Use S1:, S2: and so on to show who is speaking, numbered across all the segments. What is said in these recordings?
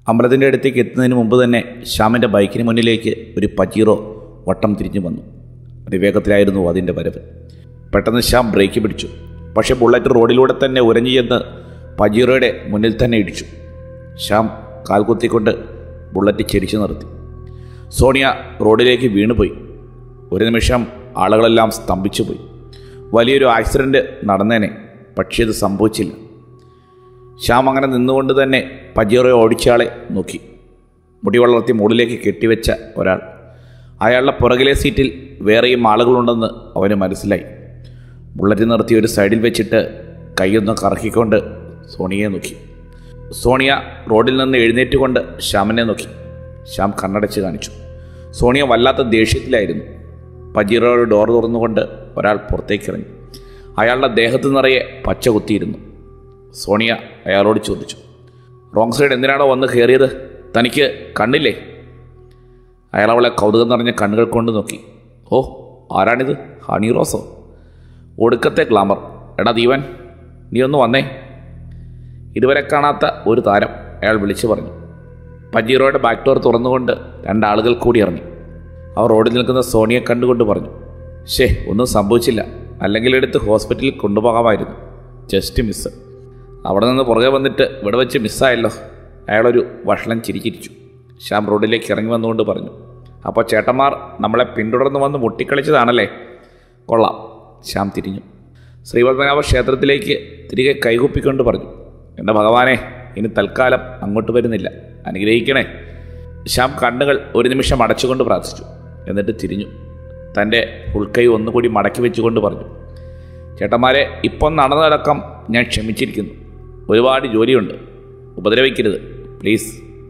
S1: അമ്പലത്തിൻ്റെ അടുത്തേക്ക് എത്തുന്നതിന് മുമ്പ് തന്നെ ശ്യാമിൻ്റെ ബൈക്കിന് മുന്നിലേക്ക് ഒരു പജീറോ വട്ടം തിരിഞ്ഞു വന്നു അതിവേഗത്തിലായിരുന്നു അതിൻ്റെ വരവ് പെട്ടെന്ന് ശ്യാം ബ്രേക്ക് പിടിച്ചു പക്ഷേ ബുള്ളറ്റ് റോഡിലൂടെ തന്നെ ഉരഞ്ഞു ചെന്ന് പജീറോയുടെ മുന്നിൽ തന്നെ ഇടിച്ചു ശ്യാം കാൽകുത്തിക്കൊണ്ട് ബുള്ളറ്റ് ചെരിച്ചു നിർത്തി സോണിയ റോഡിലേക്ക് വീണുപോയി ഒരു നിമിഷം ആളുകളെല്ലാം സ്തംഭിച്ചുപോയി വലിയൊരു ആക്സിഡൻറ്റ് നടന്നേനെ പക്ഷേ ഇത് സംഭവിച്ചില്ല ശ്യാം അങ്ങനെ നിന്നുകൊണ്ട് തന്നെ പജീറോയെ ഓടിച്ചയാളെ നോക്കി മുടി വളർത്തി മുകളിലേക്ക് കെട്ടിവെച്ച ഒരാൾ അയാളുടെ പുറകിലെ സീറ്റിൽ വേറെയും ആളുകളുണ്ടെന്ന് അവന് മനസ്സിലായി ബുള്ളറ്റ് നിർത്തി ഒരു സൈഡിൽ വെച്ചിട്ട് കൈയൊന്ന് കറക്കിക്കൊണ്ട് സോണിയെ നോക്കി സോണിയ റോഡിൽ നിന്ന് എഴുന്നേറ്റുകൊണ്ട് ശ്യാമിനെ നോക്കി ശ്യാം കണ്ണടച്ച് കാണിച്ചു സോണിയ വല്ലാത്ത ദേഷ്യത്തിലായിരുന്നു പജീറോയുടെ ഡോർ തുറന്നുകൊണ്ട് ഒരാൾ പുറത്തേക്ക് ഇറങ്ങി അയാളുടെ ദേഹത്ത് നിറയെ പച്ച കുത്തിയിരുന്നു സോണിയ അയാളോട് ചോദിച്ചു റോങ് സൈഡ് എന്തിനാണോ വന്ന് കയറിയത് തനിക്ക് കണ്ണില്ലേ അയാൾ അവളെ കൗതുകം നിറഞ്ഞ കണ്ണുകൾ കൊണ്ട് നോക്കി ഓ ആരാണിത് ഹണി റോസോ ഒടുക്കത്തെ ഗ്ലാമർ എടാ ദീവൻ നീ ഒന്ന് വന്നേ ഇതുവരെ കാണാത്ത ഒരു താരം അയാൾ വിളിച്ചു പറഞ്ഞു പജീറോയുടെ ബാക്ക് ഡോർ തുറന്നുകൊണ്ട് രണ്ടാളുകൾ കൂടി ഇറങ്ങി അവർ റോഡിൽ നിൽക്കുന്ന സോണിയെ കണ്ടുകൊണ്ട് പറഞ്ഞു ഷേ ഒന്നും സംഭവിച്ചില്ല അല്ലെങ്കിൽ എടുത്ത് ഹോസ്പിറ്റലിൽ കൊണ്ടുപോകാമായിരുന്നു ജസ്റ്റ് മിസ്സ് അവിടെ നിന്ന് പുറകെ വന്നിട്ട് ഇവിടെ വെച്ച് മിസ്സായല്ലോ അയാളൊരു വഷളം ചിരിച്ചിരിച്ചു ശ്യാം റോഡിലേക്ക് ഇറങ്ങി വന്നുകൊണ്ട് പറഞ്ഞു അപ്പോൾ ചേട്ടന്മാർ നമ്മളെ പിന്തുടർന്ന് വന്ന് മുട്ടിക്കളിച്ചതാണല്ലേ കൊള്ളാം ശ്യാം തിരിഞ്ഞു ശ്രീപത്മനാഭ ക്ഷേത്രത്തിലേക്ക് തിരികെ കൈകുപ്പിക്കൊണ്ട് പറഞ്ഞു എൻ്റെ ഭഗവാനെ ഇനി തൽക്കാലം അങ്ങോട്ട് വരുന്നില്ല അനുഗ്രഹിക്കണേ ശ്യാം കണ്ണുകൾ ഒരു നിമിഷം അടച്ചുകൊണ്ട് പ്രാർത്ഥിച്ചു എന്നിട്ട് തിരിഞ്ഞു തൻ്റെ ഉൾക്കൈ ഒന്നുകൂടി മടക്കി വെച്ചുകൊണ്ട് പറഞ്ഞു ചേട്ടന്മാരെ ഇപ്പം നടന്നതടക്കം ഞാൻ ക്ഷമിച്ചിരിക്കുന്നു ഒരുപാട് ജോലിയുണ്ട് ഉപദ്രവിക്കരുത് പ്ലീസ്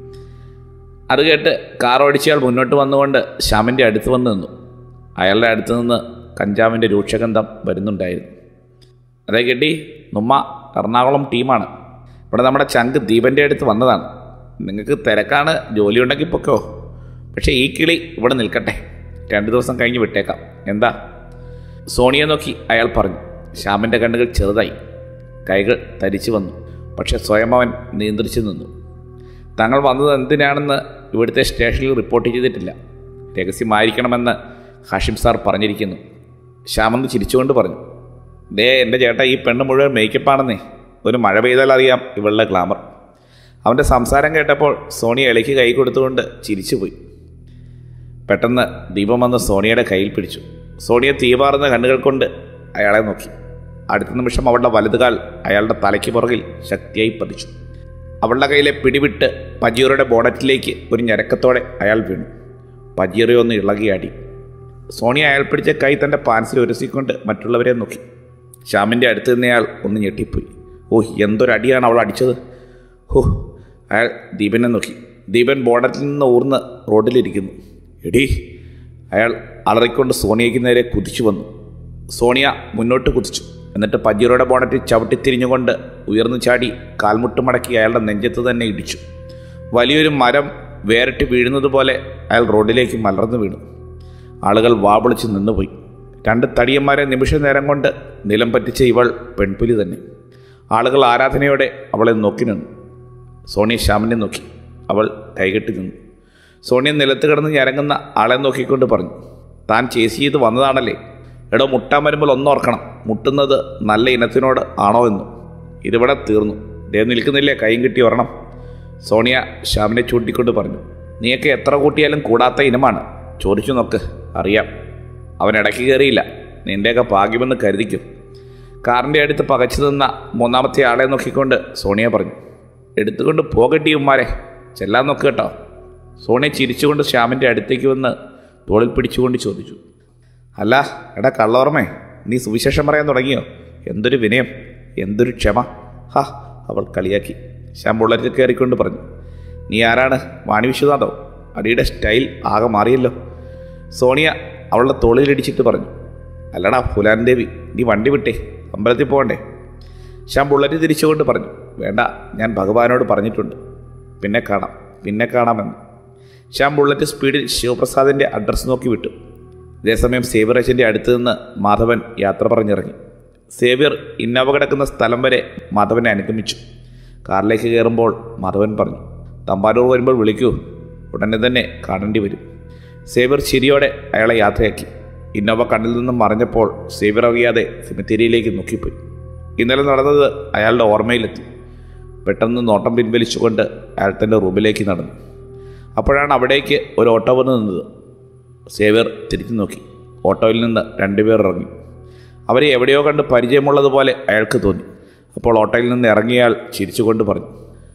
S1: അത് കേട്ട് കാർ ഓടിച്ചയാൾ മുന്നോട്ട് വന്നുകൊണ്ട് ശ്യാമിൻ്റെ അടുത്ത് വന്ന് നിന്നു അയാളുടെ അടുത്ത് നിന്ന് കഞ്ചാവിൻ്റെ രൂക്ഷഗന്ധം വരുന്നുണ്ടായിരുന്നു അതേ കെട്ടി നുമ്മ എറണാകുളം ടീമാണ് ഇവിടെ നമ്മുടെ ചങ്ക് ദീപൻ്റെ അടുത്ത് വന്നതാണ് നിങ്ങൾക്ക് തിരക്കാണ് ജോലിയുണ്ടെങ്കിൽ പൊക്കോ പക്ഷേ ഈ കിളി ഇവിടെ നിൽക്കട്ടെ രണ്ട് ദിവസം കഴിഞ്ഞ് വിട്ടേക്കാം എന്താ സോണിയെ നോക്കി അയാൾ പറഞ്ഞു ശ്യാമിൻ്റെ കണ്ണുകൾ ചെറുതായി കൈകൾ തരിച്ചു വന്നു പക്ഷെ സ്വയം അവൻ നിയന്ത്രിച്ചു നിന്നു തങ്ങൾ വന്നത് എന്തിനാണെന്ന് ഇവിടുത്തെ സ്റ്റേഷനിൽ റിപ്പോർട്ട് ചെയ്തിട്ടില്ല രഹസ്യമായിരിക്കണമെന്ന് ഹാഷിം സാർ പറഞ്ഞിരിക്കുന്നു ശ്യാമെന്ന് ചിരിച്ചുകൊണ്ട് പറഞ്ഞു ദേ എൻ്റെ ചേട്ടാ ഈ പെണ്ണ് മുഴുവൻ മേക്കപ്പാണെന്നേ ഒരു മഴ പെയ്താൽ അറിയാം ഇവളുടെ ഗ്ലാമർ അവൻ്റെ സംസാരം കേട്ടപ്പോൾ സോണിയ ഇളയ്ക്ക് കൈ കൊടുത്തുകൊണ്ട് ചിരിച്ചുപോയി പെട്ടെന്ന് ദീപം വന്ന് സോണിയയുടെ കയ്യിൽ പിടിച്ചു സോണിയ തീപാറുന്ന കണ്ണുകൾ കൊണ്ട് അയാളെ നോക്കി അടുത്ത നിമിഷം അവളുടെ വലതുകാൽ അയാളുടെ തലയ്ക്ക് പുറകിൽ ശക്തിയായി പതിച്ചു അവളുടെ കയ്യിലെ പിടിവിട്ട് പജീറയുടെ ബോണറ്റിലേക്ക് ഒരു ഞരക്കത്തോടെ അയാൾ വീണു പജീറയൊന്ന് ഇളകിയാടി സോണിയ അയാൾ പിടിച്ച കൈ തൻ്റെ പാൻസിൽ ഉരസിക്കൊണ്ട് മറ്റുള്ളവരെ നോക്കി ശ്യാമിൻ്റെ അടുത്ത് നിന്നയാൾ ഒന്ന് ഞെട്ടിപ്പോയി ഓ എന്തൊരടിയാണ് അവൾ അടിച്ചത് ഹോ അയാൾ ദീപനെ നോക്കി ദീപൻ ബോർഡറ്റിൽ നിന്ന് ഊർന്ന് റോഡിലിരിക്കുന്നു എടീ അയാൾ അലറിക്കൊണ്ട് സോണിയയ്ക്ക് നേരെ കുതിച്ചു വന്നു സോണിയ മുന്നോട്ട് കുതിച്ചു എന്നിട്ട് പജീറയുടെ ബോണറ്റിൽ ചവിട്ടിത്തിരിഞ്ഞുകൊണ്ട് ഉയർന്നു ചാടി കാൽമുട്ട് മടക്കി അയാളുടെ നെഞ്ചത്ത് തന്നെ ഇടിച്ചു വലിയൊരു മരം വേറിട്ട് വീഴുന്നത് പോലെ അയാൾ റോഡിലേക്ക് മലർന്നു വീണു ആളുകൾ വാവിളിച്ച് നിന്നുപോയി രണ്ട് തടിയന്മാരെ നിമിഷ നേരം കൊണ്ട് നിലം പറ്റിച്ച ഇവൾ പെൺപുലി തന്നെ ആളുകൾ ആരാധനയോടെ അവളെ നോക്കി നിന്നു സോണിയ ശ്യാമിനെ നോക്കി അവൾ കൈകെട്ടി നിന്നു സോണിയ നിലത്ത് കിടന്ന് ഞരങ്ങുന്ന ആളെ നോക്കിക്കൊണ്ട് പറഞ്ഞു താൻ ചേസി ചെയ്ത് വന്നതാണല്ലേ എടോ മുട്ടാൻ വരുമ്പോൾ ഒന്നോർക്കണം മുട്ടുന്നത് നല്ല ഇനത്തിനോട് ആണോ എന്നും ഇതിവിടെ തീർന്നു ദേ നിൽക്കുന്നില്ലേ കൈയും കിട്ടി ഒരെണ്ണം സോണിയ ശ്യാമിനെ ചൂണ്ടിക്കൊണ്ട് പറഞ്ഞു നീയൊക്കെ എത്ര കൂട്ടിയാലും കൂടാത്ത ഇനമാണ് ചോദിച്ചു നോക്ക് അറിയാം അവൻ ഇടയ്ക്ക് കയറിയില്ല നിൻ്റെയൊക്കെ ഭാഗ്യമെന്ന് കരുതിക്കും കാറിൻ്റെ അടുത്ത് പകച്ചു നിന്ന മൂന്നാമത്തെ ആളെ നോക്കിക്കൊണ്ട് സോണിയ പറഞ്ഞു എടുത്തുകൊണ്ട് പോകട്ടി ഉമ്മാരെ ചെല്ലാൻ നോക്ക് കേട്ടോ സോണിയ ചിരിച്ചുകൊണ്ട് ശ്യാമിൻ്റെ അടുത്തേക്ക് വന്ന് തോളിൽ പിടിച്ചുകൊണ്ട് ചോദിച്ചു അല്ല എടാ കള്ളോർമ്മേ നീ സുവിശേഷം പറയാൻ തുടങ്ങിയോ എന്തൊരു വിനയം എന്തൊരു ക്ഷമ ഹാ അവൾ കളിയാക്കി ശ്യാം ബുള്ളറ്റിൽ കയറിക്കൊണ്ട് പറഞ്ഞു നീ ആരാണ് വാണി വിശ്വനാഥോ അടിയുടെ സ്റ്റൈൽ ആകെ മാറിയല്ലോ സോണിയ അവളുടെ തോളിലിടിച്ചിട്ട് പറഞ്ഞു അല്ലടാ ഫുലാൻ ദേവി നീ വണ്ടി വിട്ടേ അമ്പലത്തിൽ പോകണ്ടേ ശ്യാം ബുള്ളറ്റ് തിരിച്ചുകൊണ്ട് പറഞ്ഞു വേണ്ട ഞാൻ ഭഗവാനോട് പറഞ്ഞിട്ടുണ്ട് പിന്നെ കാണാം പിന്നെ കാണാമെന്ന് ശ്യാം ബുള്ളറ്റ് സ്പീഡിൽ ശിവപ്രസാദിൻ്റെ അഡ്രസ്സ് നോക്കി വിട്ടു ഇതേസമയം സേവ്യർ അച്ഛൻ്റെ അടുത്ത് നിന്ന് മാധവൻ യാത്ര പറഞ്ഞിറങ്ങി സേവ്യർ ഇന്നോവ കിടക്കുന്ന സ്ഥലം വരെ മാധവനെ അനുഗമിച്ചു കാറിലേക്ക് കയറുമ്പോൾ മാധവൻ പറഞ്ഞു തമ്പാനൂർ വരുമ്പോൾ വിളിക്കൂ ഉടനെ തന്നെ കാണേണ്ടി വരും സേവ്യർ ചിരിയോടെ അയാളെ യാത്രയാക്കി ഇന്നോവ കണ്ണിൽ നിന്നും മറഞ്ഞപ്പോൾ സേവ്യർ അറിയാതെ സിമിത്തേരിയിലേക്ക് നോക്കിപ്പോയി ഇന്നലെ നടന്നത് അയാളുടെ ഓർമ്മയിലെത്തി പെട്ടെന്ന് നോട്ടം പിൻവലിച്ചുകൊണ്ട് അയാൾ തൻ്റെ റൂമിലേക്ക് നടന്നു അപ്പോഴാണ് അവിടേക്ക് ഒരു ഓട്ടോ വന്ന് നിന്നത് സേവ്യർ തിരിഞ്ഞു നോക്കി ഓട്ടോയിൽ നിന്ന് രണ്ടുപേർ ഇറങ്ങി അവരെ എവിടെയോ കണ്ട് പരിചയമുള്ളതുപോലെ അയാൾക്ക് തോന്നി അപ്പോൾ ഓട്ടോയിൽ നിന്ന് ഇറങ്ങിയയാൾ ചിരിച്ചുകൊണ്ട് പറഞ്ഞു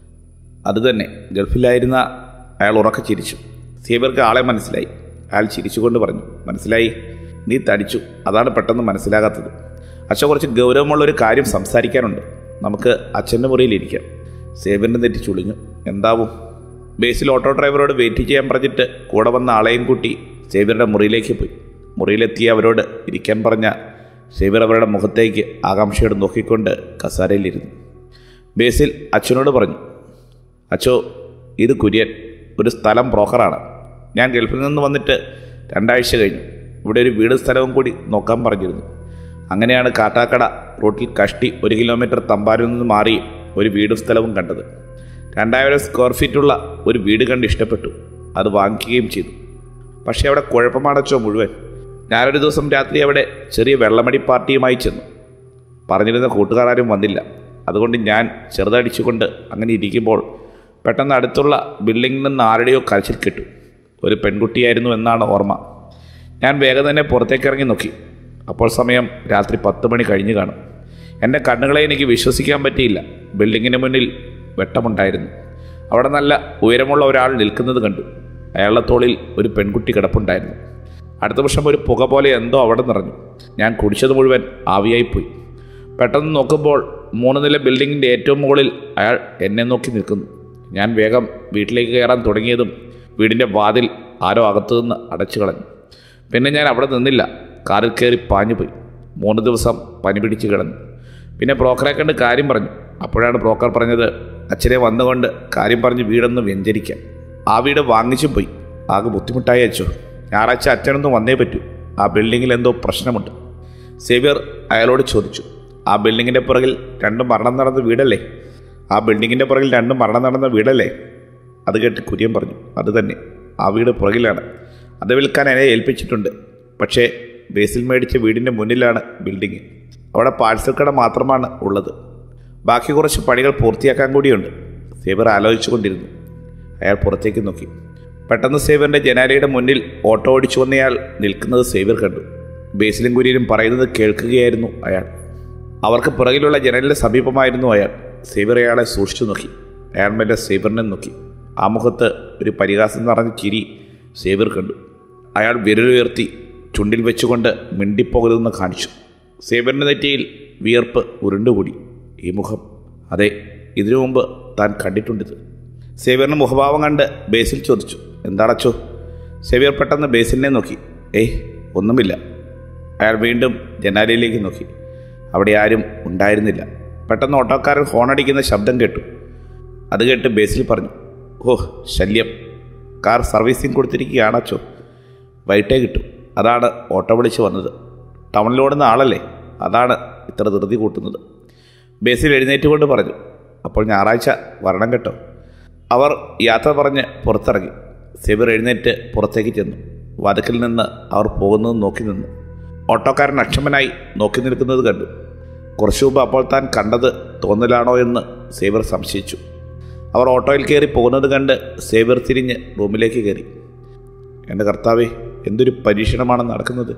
S1: അത് തന്നെ ഗൾഫിലായിരുന്ന അയാൾ ഉറക്കെ ചിരിച്ചു സേവ്യർക്ക് ആളെ മനസ്സിലായി അയാൾ ചിരിച്ചുകൊണ്ട് പറഞ്ഞു മനസ്സിലായി നീ തടിച്ചു അതാണ് പെട്ടെന്ന് മനസ്സിലാകാത്തത് അച്ഛൻ കുറച്ച് ഗൗരവമുള്ള ഒരു കാര്യം സംസാരിക്കാനുണ്ട് നമുക്ക് അച്ഛൻ്റെ മുറിയിലിരിക്കാം സേവ്യൻ്റെ നെറ്റി ചുളിഞ്ഞു എന്താവും ബേസിൽ ഓട്ടോ ഡ്രൈവറോട് വെയിറ്റ് ചെയ്യാൻ പറഞ്ഞിട്ട് കൂടെ വന്ന ആളെയും കൂട്ടി സേവ്യറുടെ മുറിയിലേക്ക് പോയി മുറിയിലെത്തിയ അവരോട് ഇരിക്കാൻ പറഞ്ഞ സേവ്യർ അവരുടെ മുഖത്തേക്ക് ആകാംക്ഷയോട് നോക്കിക്കൊണ്ട് കസാരയിലിരുന്നു ബേസിൽ അച്ഛനോട് പറഞ്ഞു അച്ചോ ഇത് കുര്യൻ ഒരു സ്ഥലം ബ്രോക്കറാണ് ഞാൻ ഗൾഫിൽ നിന്ന് വന്നിട്ട് രണ്ടാഴ്ച കഴിഞ്ഞു ഇവിടെ ഒരു വീട് സ്ഥലവും കൂടി നോക്കാൻ പറഞ്ഞിരുന്നു അങ്ങനെയാണ് കാട്ടാക്കട റോട്ടിൽ കഷ്ടി ഒരു കിലോമീറ്റർ തമ്പാരിൽ നിന്ന് മാറി ഒരു വീടും സ്ഥലവും കണ്ടത് രണ്ടായിരം സ്ക്വയർ ഫീറ്റുള്ള ഒരു വീട് കണ്ട് ഇഷ്ടപ്പെട്ടു അത് വാങ്ങിക്കുകയും ചെയ്തു പക്ഷേ അവിടെ കുഴപ്പമാണച്ചോ മുഴുവൻ ഞാനൊരു ദിവസം രാത്രി അവിടെ ചെറിയ വെള്ളമടി പാർട്ടിയുമായി ചെന്നു പറഞ്ഞിരുന്ന കൂട്ടുകാരും വന്നില്ല അതുകൊണ്ട് ഞാൻ ചെറുതടിച്ചുകൊണ്ട് അങ്ങനെ ഇരിക്കുമ്പോൾ പെട്ടെന്ന് അടുത്തുള്ള ബിൽഡിങ്ങിൽ നിന്ന് ആരുടെയോ കരച്ചിൽ കിട്ടു ഒരു പെൺകുട്ടിയായിരുന്നു എന്നാണ് ഓർമ്മ ഞാൻ വേഗം തന്നെ പുറത്തേക്ക് ഇറങ്ങി നോക്കി അപ്പോൾ സമയം രാത്രി പത്ത് മണി കഴിഞ്ഞു കാണും എൻ്റെ കണ്ണുകളെ എനിക്ക് വിശ്വസിക്കാൻ പറ്റിയില്ല ബിൽഡിങ്ങിന് മുന്നിൽ വെട്ടമുണ്ടായിരുന്നു അവിടെ നല്ല ഉയരമുള്ള ഒരാൾ നിൽക്കുന്നത് കണ്ടു അയാളുടെ തോളിൽ ഒരു പെൺകുട്ടി കിടപ്പുണ്ടായിരുന്നു അടുത്ത വർഷം ഒരു പുക പോലെ എന്തോ അവിടെ നിറഞ്ഞു ഞാൻ കുടിച്ചത് മുഴുവൻ ആവിയായിപ്പോയി പെട്ടെന്ന് നോക്കുമ്പോൾ മൂന്ന് നില ബിൽഡിങ്ങിൻ്റെ ഏറ്റവും മുകളിൽ അയാൾ എന്നെ നോക്കി നിൽക്കുന്നു ഞാൻ വേഗം വീട്ടിലേക്ക് കയറാൻ തുടങ്ങിയതും വീടിൻ്റെ വാതിൽ ആരോ അകത്തുനിന്ന് അടച്ചു കളഞ്ഞു പിന്നെ ഞാൻ അവിടെ നിന്നില്ല കാറിൽ കയറി പാഞ്ഞു പോയി മൂന്ന് ദിവസം പനി പിടിച്ച് കിടന്നു പിന്നെ ബ്രോക്കറെ കണ്ട് കാര്യം പറഞ്ഞു അപ്പോഴാണ് ബ്രോക്കർ പറഞ്ഞത് അച്ഛനെ വന്നുകൊണ്ട് കാര്യം പറഞ്ഞ് വീടൊന്ന് വ്യഞ്ചരിക്കാം ആ വീട് വാങ്ങിച്ചും പോയി ആകെ ബുദ്ധിമുട്ടായി അച്ചോ ഞായറാഴ്ച അച്ഛനൊന്നും വന്നേ പറ്റൂ ആ ബിൽഡിങ്ങിൽ എന്തോ പ്രശ്നമുണ്ട് സേവ്യർ അയാളോട് ചോദിച്ചു ആ ബിൽഡിങ്ങിൻ്റെ പുറകിൽ രണ്ട് മരണം നടന്ന വീടല്ലേ ആ ബിൽഡിങ്ങിൻ്റെ പുറകിൽ രണ്ട് മരണം നടന്ന വീടല്ലേ അത് കേട്ട് കുര്യൻ പറഞ്ഞു അത് തന്നെ ആ വീട് പുറകിലാണ് അത് വിൽക്കാൻ എന്നെ ഏൽപ്പിച്ചിട്ടുണ്ട് പക്ഷേ ബേസിൽ മേടിച്ച വീടിൻ്റെ മുന്നിലാണ് ബിൽഡിങ് അവിടെ പാഴ്സൽ കട മാത്രമാണ് ഉള്ളത് ബാക്കി കുറച്ച് പണികൾ പൂർത്തിയാക്കാൻ കൂടിയുണ്ട് സേവർ ആലോചിച്ചു കൊണ്ടിരുന്നു അയാൾ പുറത്തേക്ക് നോക്കി പെട്ടെന്ന് സേവറിൻ്റെ ജനാലയുടെ മുന്നിൽ ഓട്ടോ ഓടിച്ചു വന്നയാൾ നിൽക്കുന്നത് സേവർ കണ്ടു ബേസിലും കുര്യനും പറയുന്നത് കേൾക്കുകയായിരുന്നു അയാൾ അവർക്ക് പുറകിലുള്ള ജനലിന് സമീപമായിരുന്നു അയാൾ സേവർ അയാളെ സൂക്ഷിച്ചു നോക്കി അയാൾ മെല്ലെ സേവറിനെ നോക്കി ആ മുഖത്ത് ഒരു പരിഹാസം നിറഞ്ഞ ചിരി സേവർ കണ്ടു അയാൾ വിരലുയർത്തി ചുണ്ടിൽ വെച്ചുകൊണ്ട് മിണ്ടിപ്പോകരുതെന്ന് കാണിച്ചു സേവറിൻ്റെ നെറ്റിയിൽ വിയർപ്പ് ഉരുണ്ടുകൂടി ഈ മുഖം അതെ ഇതിനു മുമ്പ് താൻ കണ്ടിട്ടുണ്ടിത് സേവ്യറിന് മുഖഭാവം കണ്ട് ബേസിൽ ചോദിച്ചു എന്താണച്ചോ സേവ്യർ പെട്ടെന്ന് ബേസിലിനെ നോക്കി ഏയ് ഒന്നുമില്ല അയാൾ വീണ്ടും ജനാലയിലേക്ക് നോക്കി അവിടെ ആരും ഉണ്ടായിരുന്നില്ല പെട്ടെന്ന് ഓട്ടോക്കാരൻ ഹോണടിക്കുന്ന ശബ്ദം കേട്ടു അത് കേട്ട് ബേസിൽ പറഞ്ഞു ഓ ശല്യം കാർ സർവീസിങ് കൊടുത്തിരിക്കുകയാണച്ചോ വൈകിട്ടേ കിട്ടും അതാണ് ഓട്ടോ വിളിച്ച് വന്നത് ടൗണിലോടുന്ന ആളല്ലേ അതാണ് ഇത്ര ധൃതി കൂട്ടുന്നത് ബേസിൽ എഴുന്നേറ്റുകൊണ്ട് പറഞ്ഞു അപ്പോൾ ഞായറാഴ്ച വരണം കേട്ടോ അവർ യാത്ര പറഞ്ഞ് പുറത്തിറങ്ങി സെബിർ എഴുന്നേറ്റ് പുറത്തേക്ക് ചെന്നു വതക്കിൽ നിന്ന് അവർ പോകുന്നത് നോക്കി നിന്നു ഓട്ടോക്കാരൻ അക്ഷമനായി നോക്കി നിൽക്കുന്നത് കണ്ടു കുറച്ചു മുമ്പ് അപ്പോൾ താൻ കണ്ടത് തോന്നലാണോ എന്ന് സേബർ സംശയിച്ചു അവർ ഓട്ടോയിൽ കയറി പോകുന്നത് കണ്ട് സേബർ തിരിഞ്ഞ് റൂമിലേക്ക് കയറി എൻ്റെ കർത്താവേ എന്തൊരു പരീക്ഷണമാണ് നടക്കുന്നത്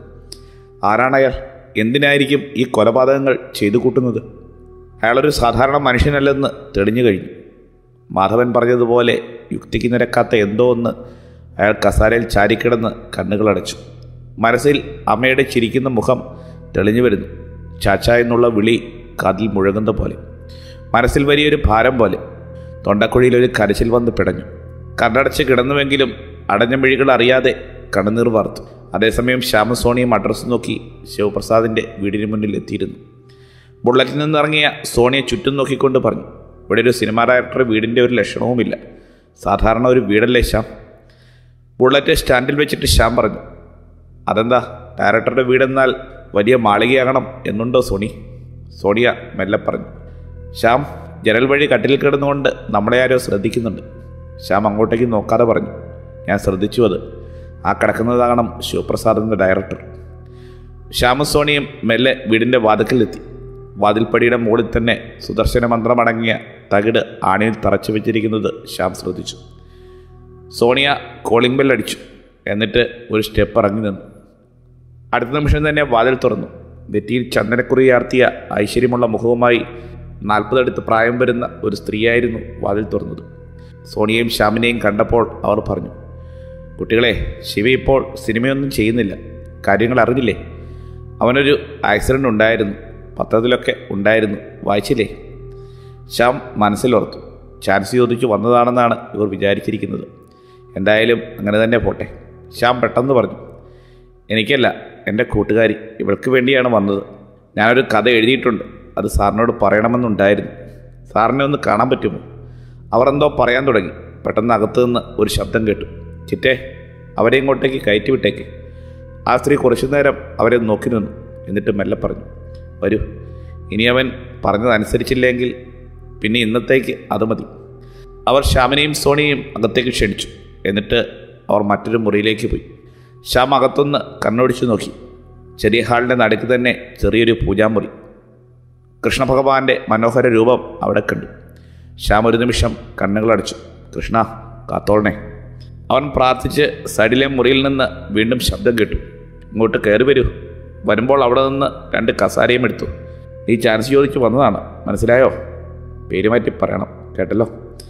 S1: ആരാണ് അയാൾ എന്തിനായിരിക്കും ഈ കൊലപാതകങ്ങൾ ചെയ്തു കൂട്ടുന്നത് അയാളൊരു സാധാരണ മനുഷ്യനല്ലെന്ന് തെളിഞ്ഞു കഴിഞ്ഞു മാധവൻ പറഞ്ഞതുപോലെ യുക്തിക്ക് നിരക്കാത്ത എന്തോ ഒന്ന് അയാൾ കസാരയിൽ ചാരിക്കിടന്ന് കണ്ണുകളടച്ചു മനസ്സിൽ അമ്മയുടെ ചിരിക്കുന്ന മുഖം തെളിഞ്ഞു വരുന്നു ചാച്ച എന്നുള്ള വിളി കാതിൽ മുഴങ്ങുന്ന പോലെ മനസ്സിൽ വലിയൊരു ഭാരം പോലെ തൊണ്ടക്കുഴിയിൽ ഒരു കരച്ചിൽ വന്ന് പിടഞ്ഞു കണ്ണടച്ച് കിടന്നുവെങ്കിലും അടഞ്ഞ മിഴികൾ അറിയാതെ കണ്ണുനീർ വാർത്തു അതേസമയം ശ്യാമസോണിയും അഡ്രസ്സ് നോക്കി ശിവപ്രസാദിൻ്റെ വീടിന് മുന്നിൽ എത്തിയിരുന്നു ബുള്ളറ്റിൽ നിന്നിറങ്ങിയ സോണിയെ ചുറ്റും നോക്കിക്കൊണ്ട് പറഞ്ഞു ഇവിടെ ഒരു സിനിമാ ഡയറക്ടർ വീടിൻ്റെ ഒരു ലക്ഷണവുമില്ല സാധാരണ ഒരു വീടല്ലേ ശ്യാം ബുള്ളറ്റ് സ്റ്റാൻഡിൽ വെച്ചിട്ട് ശ്യാം പറഞ്ഞു അതെന്താ ഡയറക്ടറുടെ വീടെന്നാൽ വലിയ മാളികയാകണം എന്നുണ്ടോ സോണി സോണിയ മെല്ലെ പറഞ്ഞു ശ്യാം ജനൽ വഴി കട്ടിൽ കിടന്നുകൊണ്ട് നമ്മളെ ആരോ ശ്രദ്ധിക്കുന്നുണ്ട് ശ്യാം അങ്ങോട്ടേക്ക് നോക്കാതെ പറഞ്ഞു ഞാൻ ശ്രദ്ധിച്ചു അത് ആ കിടക്കുന്നതാകണം ശിവപ്രസാദിൻ്റെ ഡയറക്ടർ ശ്യാമും സോണിയും മെല്ലെ വീടിൻ്റെ വാതിക്കലെത്തി വാതിൽപ്പടിയുടെ മുകളിൽ തന്നെ സുദർശന മന്ത്രമടങ്ങിയ തകിട് ആണിയിൽ തറച്ചു വെച്ചിരിക്കുന്നത് ശ്യാം ശ്രദ്ധിച്ചു സോണിയ കോളിംഗ് ബെൽ അടിച്ചു എന്നിട്ട് ഒരു സ്റ്റെപ്പ് ഇറങ്ങി നിന്നു അടുത്ത നിമിഷം തന്നെ വാതിൽ തുറന്നു നെറ്റിയിൽ ചന്ദനക്കുറിയാർത്തിയ ഐശ്വര്യമുള്ള മുഖവുമായി നാൽപ്പതടുത്ത് പ്രായം വരുന്ന ഒരു സ്ത്രീയായിരുന്നു വാതിൽ തുറന്നത് സോണിയയും ശ്യാമിനെയും കണ്ടപ്പോൾ അവർ പറഞ്ഞു കുട്ടികളെ ശിവ ഇപ്പോൾ സിനിമയൊന്നും ചെയ്യുന്നില്ല കാര്യങ്ങൾ അറിഞ്ഞില്ലേ അവനൊരു ആക്സിഡൻ്റ് ഉണ്ടായിരുന്നു പത്രത്തിലൊക്കെ ഉണ്ടായിരുന്നു വായിച്ചില്ലേ ശ്യാം മനസ്സിലോർത്തു ചാൻസ് ചോദിച്ചു വന്നതാണെന്നാണ് ഇവർ വിചാരിച്ചിരിക്കുന്നത് എന്തായാലും അങ്ങനെ തന്നെ പോട്ടെ ശ്യാം പെട്ടെന്ന് പറഞ്ഞു എനിക്കല്ല എൻ്റെ കൂട്ടുകാരി ഇവൾക്ക് വേണ്ടിയാണ് വന്നത് ഞാനൊരു കഥ എഴുതിയിട്ടുണ്ട് അത് സാറിനോട് പറയണമെന്നുണ്ടായിരുന്നു സാറിനെ ഒന്ന് കാണാൻ പറ്റുമോ അവർ എന്തോ പറയാൻ തുടങ്ങി പെട്ടെന്ന് അകത്തു നിന്ന് ഒരു ശബ്ദം കേട്ടു ചിറ്റേ അവരെ ഇങ്ങോട്ടേക്ക് കയറ്റി വിട്ടേക്ക് ആ സ്ത്രീ കുറച്ചു നേരം അവരെ നോക്കി നിന്നു എന്നിട്ട് മെല്ലെ പറഞ്ഞു വരൂ ഇനി അവൻ പറഞ്ഞതനുസരിച്ചില്ലെങ്കിൽ പിന്നെ ഇന്നത്തേക്ക് അത് മതി അവർ ശ്യാമിനെയും സോണിയെയും അകത്തേക്ക് ക്ഷണിച്ചു എന്നിട്ട് അവർ മറ്റൊരു മുറിയിലേക്ക് പോയി ശ്യാം അകത്തുനിന്ന് കണ്ണോടിച്ചു നോക്കി ചെറിയ ഹാളിൻ്റെ നടുക്ക് തന്നെ ചെറിയൊരു പൂജാമുറി കൃഷ്ണഭഗവാന്റെ മനോഹര രൂപം അവിടെ കണ്ടു ശ്യാം ഒരു നിമിഷം കണ്ണുകളടച്ചു കൃഷ്ണ കാത്തോളണേ അവൻ പ്രാർത്ഥിച്ച് സൈഡിലെ മുറിയിൽ നിന്ന് വീണ്ടും ശബ്ദം കേട്ടു ഇങ്ങോട്ട് കയറി വരൂ വരുമ്പോൾ അവിടെ നിന്ന് രണ്ട് കസാരയും എടുത്തു നീ ചാൻസ് ചോദിച്ചു വന്നതാണ് മനസ്സിലായോ പേര് മാറ്റി പറയണം കേട്ടല്ലോ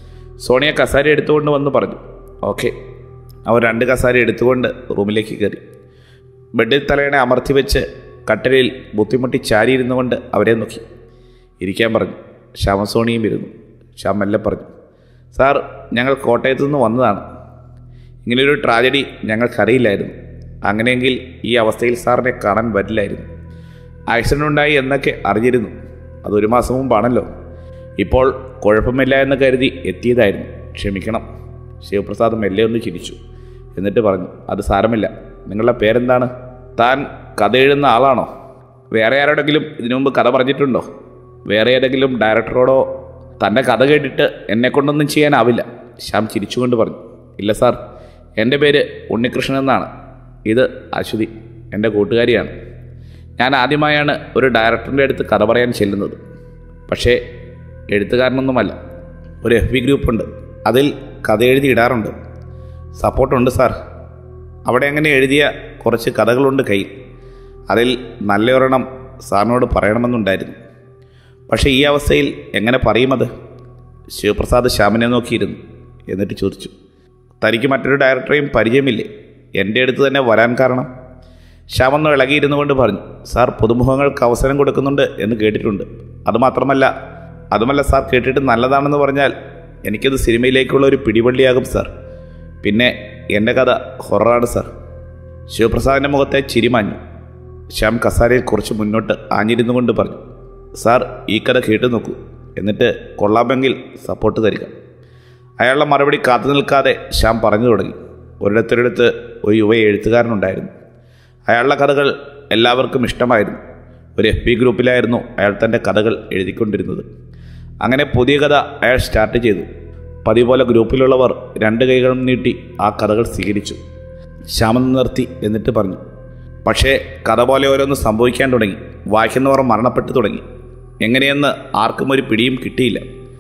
S1: സോണിയ കസാര എടുത്തുകൊണ്ട് വന്ന് പറഞ്ഞു ഓക്കെ അവർ രണ്ട് കസാര എടുത്തുകൊണ്ട് റൂമിലേക്ക് കയറി ബെഡിൽ തലയണെ അമർത്തി വെച്ച് കട്ടലിൽ ബുദ്ധിമുട്ടി ചാരിയിരുന്നു കൊണ്ട് അവരെ നോക്കി ഇരിക്കാൻ പറഞ്ഞു ശ്യാമസോണിയും ഇരുന്നു ശ്യാം മെല്ലെ പറഞ്ഞു സാർ ഞങ്ങൾ കോട്ടയത്തു നിന്ന് വന്നതാണ് ഇങ്ങനെയൊരു ട്രാജഡി ഞങ്ങൾക്കറിയില്ലായിരുന്നു അങ്ങനെയെങ്കിൽ ഈ അവസ്ഥയിൽ സാറിനെ കാണാൻ വരില്ലായിരുന്നു ആക്സിഡൻ്റ് ഉണ്ടായി എന്നൊക്കെ അറിഞ്ഞിരുന്നു അതൊരു മാസം മുമ്പാണല്ലോ ഇപ്പോൾ കുഴപ്പമില്ല എന്ന് കരുതി എത്തിയതായിരുന്നു ക്ഷമിക്കണം ശിവപ്രസാദ് മെല്ലെ ഒന്ന് ചിരിച്ചു എന്നിട്ട് പറഞ്ഞു അത് സാരമില്ല നിങ്ങളുടെ പേരെന്താണ് താൻ കഥ എഴുതുന്ന ആളാണോ വേറെ ആരോടെങ്കിലും ഇതിനു മുമ്പ് കഥ പറഞ്ഞിട്ടുണ്ടോ വേറെ ഏതെങ്കിലും ഡയറക്ടറോടോ തൻ്റെ കഥ കേട്ടിട്ട് എന്നെ കൊണ്ടൊന്നും ചെയ്യാനാവില്ല ശ്യാം ചിരിച്ചുകൊണ്ട് പറഞ്ഞു ഇല്ല സാർ എൻ്റെ പേര് ഉണ്ണികൃഷ്ണൻ എന്നാണ് ഇത് അശ്വതി എൻ്റെ കൂട്ടുകാരിയാണ് ഞാൻ ആദ്യമായാണ് ഒരു ഡയറക്ടറിൻ്റെ അടുത്ത് കഥ പറയാൻ ചെല്ലുന്നത് പക്ഷേ എഴുത്തുകാരനൊന്നുമല്ല ഒരു എഫ് ബി ഗ്രൂപ്പുണ്ട് അതിൽ കഥ എഴുതി ഇടാറുണ്ട് സപ്പോർട്ടുണ്ട് സാർ അവിടെ അങ്ങനെ എഴുതിയ കുറച്ച് കഥകളുണ്ട് കയ്യിൽ അതിൽ നല്ലൊരെണ്ണം സാറിനോട് പറയണമെന്നുണ്ടായിരുന്നു പക്ഷേ ഈ അവസ്ഥയിൽ എങ്ങനെ പറയുമത് ശിവപ്രസാദ് ശ്യാമിനെ നോക്കിയിരുന്നു എന്നിട്ട് ചോദിച്ചു തനിക്ക് മറ്റൊരു ഡയറക്ടറെയും പരിചയമില്ലേ എൻ്റെ അടുത്ത് തന്നെ വരാൻ കാരണം ശ്യാമൊന്ന് ഇളകിയിരുന്നു കൊണ്ട് പറഞ്ഞു സാർ പുതുമുഖങ്ങൾക്ക് അവസരം കൊടുക്കുന്നുണ്ട് എന്ന് കേട്ടിട്ടുണ്ട് അതുമാത്രമല്ല അതുമല്ല സാർ കേട്ടിട്ട് നല്ലതാണെന്ന് പറഞ്ഞാൽ എനിക്കത് സിനിമയിലേക്കുള്ള ഒരു പിടിവള്ളിയാകും സാർ പിന്നെ എൻ്റെ കഥ ഹൊററാണ് സാർ ശിവപ്രസാദിൻ്റെ മുഖത്തെ ചിരിമാഞ്ഞു ശ്യാം കസാരയിൽ കുറച്ച് മുന്നോട്ട് ആഞ്ഞിരുന്നു കൊണ്ട് പറഞ്ഞു സാർ ഈ കഥ കേട്ടു നോക്കൂ എന്നിട്ട് കൊള്ളാമെങ്കിൽ സപ്പോർട്ട് തരിക അയാളുടെ മറുപടി കാത്തു നിൽക്കാതെ ശ്യാം പറഞ്ഞു തുടങ്ങി ഒരിടത്തൊരിടത്ത് ഒരു യുവ എഴുത്തുകാരനുണ്ടായിരുന്നു അയാളുടെ കഥകൾ എല്ലാവർക്കും ഇഷ്ടമായിരുന്നു ഒരു എഫ് പി ഗ്രൂപ്പിലായിരുന്നു അയാൾ തൻ്റെ കഥകൾ എഴുതിക്കൊണ്ടിരുന്നത് അങ്ങനെ പുതിയ കഥ അയാൾ സ്റ്റാർട്ട് ചെയ്തു പതിവ് പോലെ ഗ്രൂപ്പിലുള്ളവർ രണ്ട് കൈകളും നീട്ടി ആ കഥകൾ സ്വീകരിച്ചു ശ്യാമൻ നിർത്തി എന്നിട്ട് പറഞ്ഞു പക്ഷേ കഥ പോലെ ഓരോന്ന് സംഭവിക്കാൻ തുടങ്ങി വായിക്കുന്നവർ മരണപ്പെട്ടു തുടങ്ങി എങ്ങനെയെന്ന് ആർക്കും ഒരു പിടിയും കിട്ടിയില്ല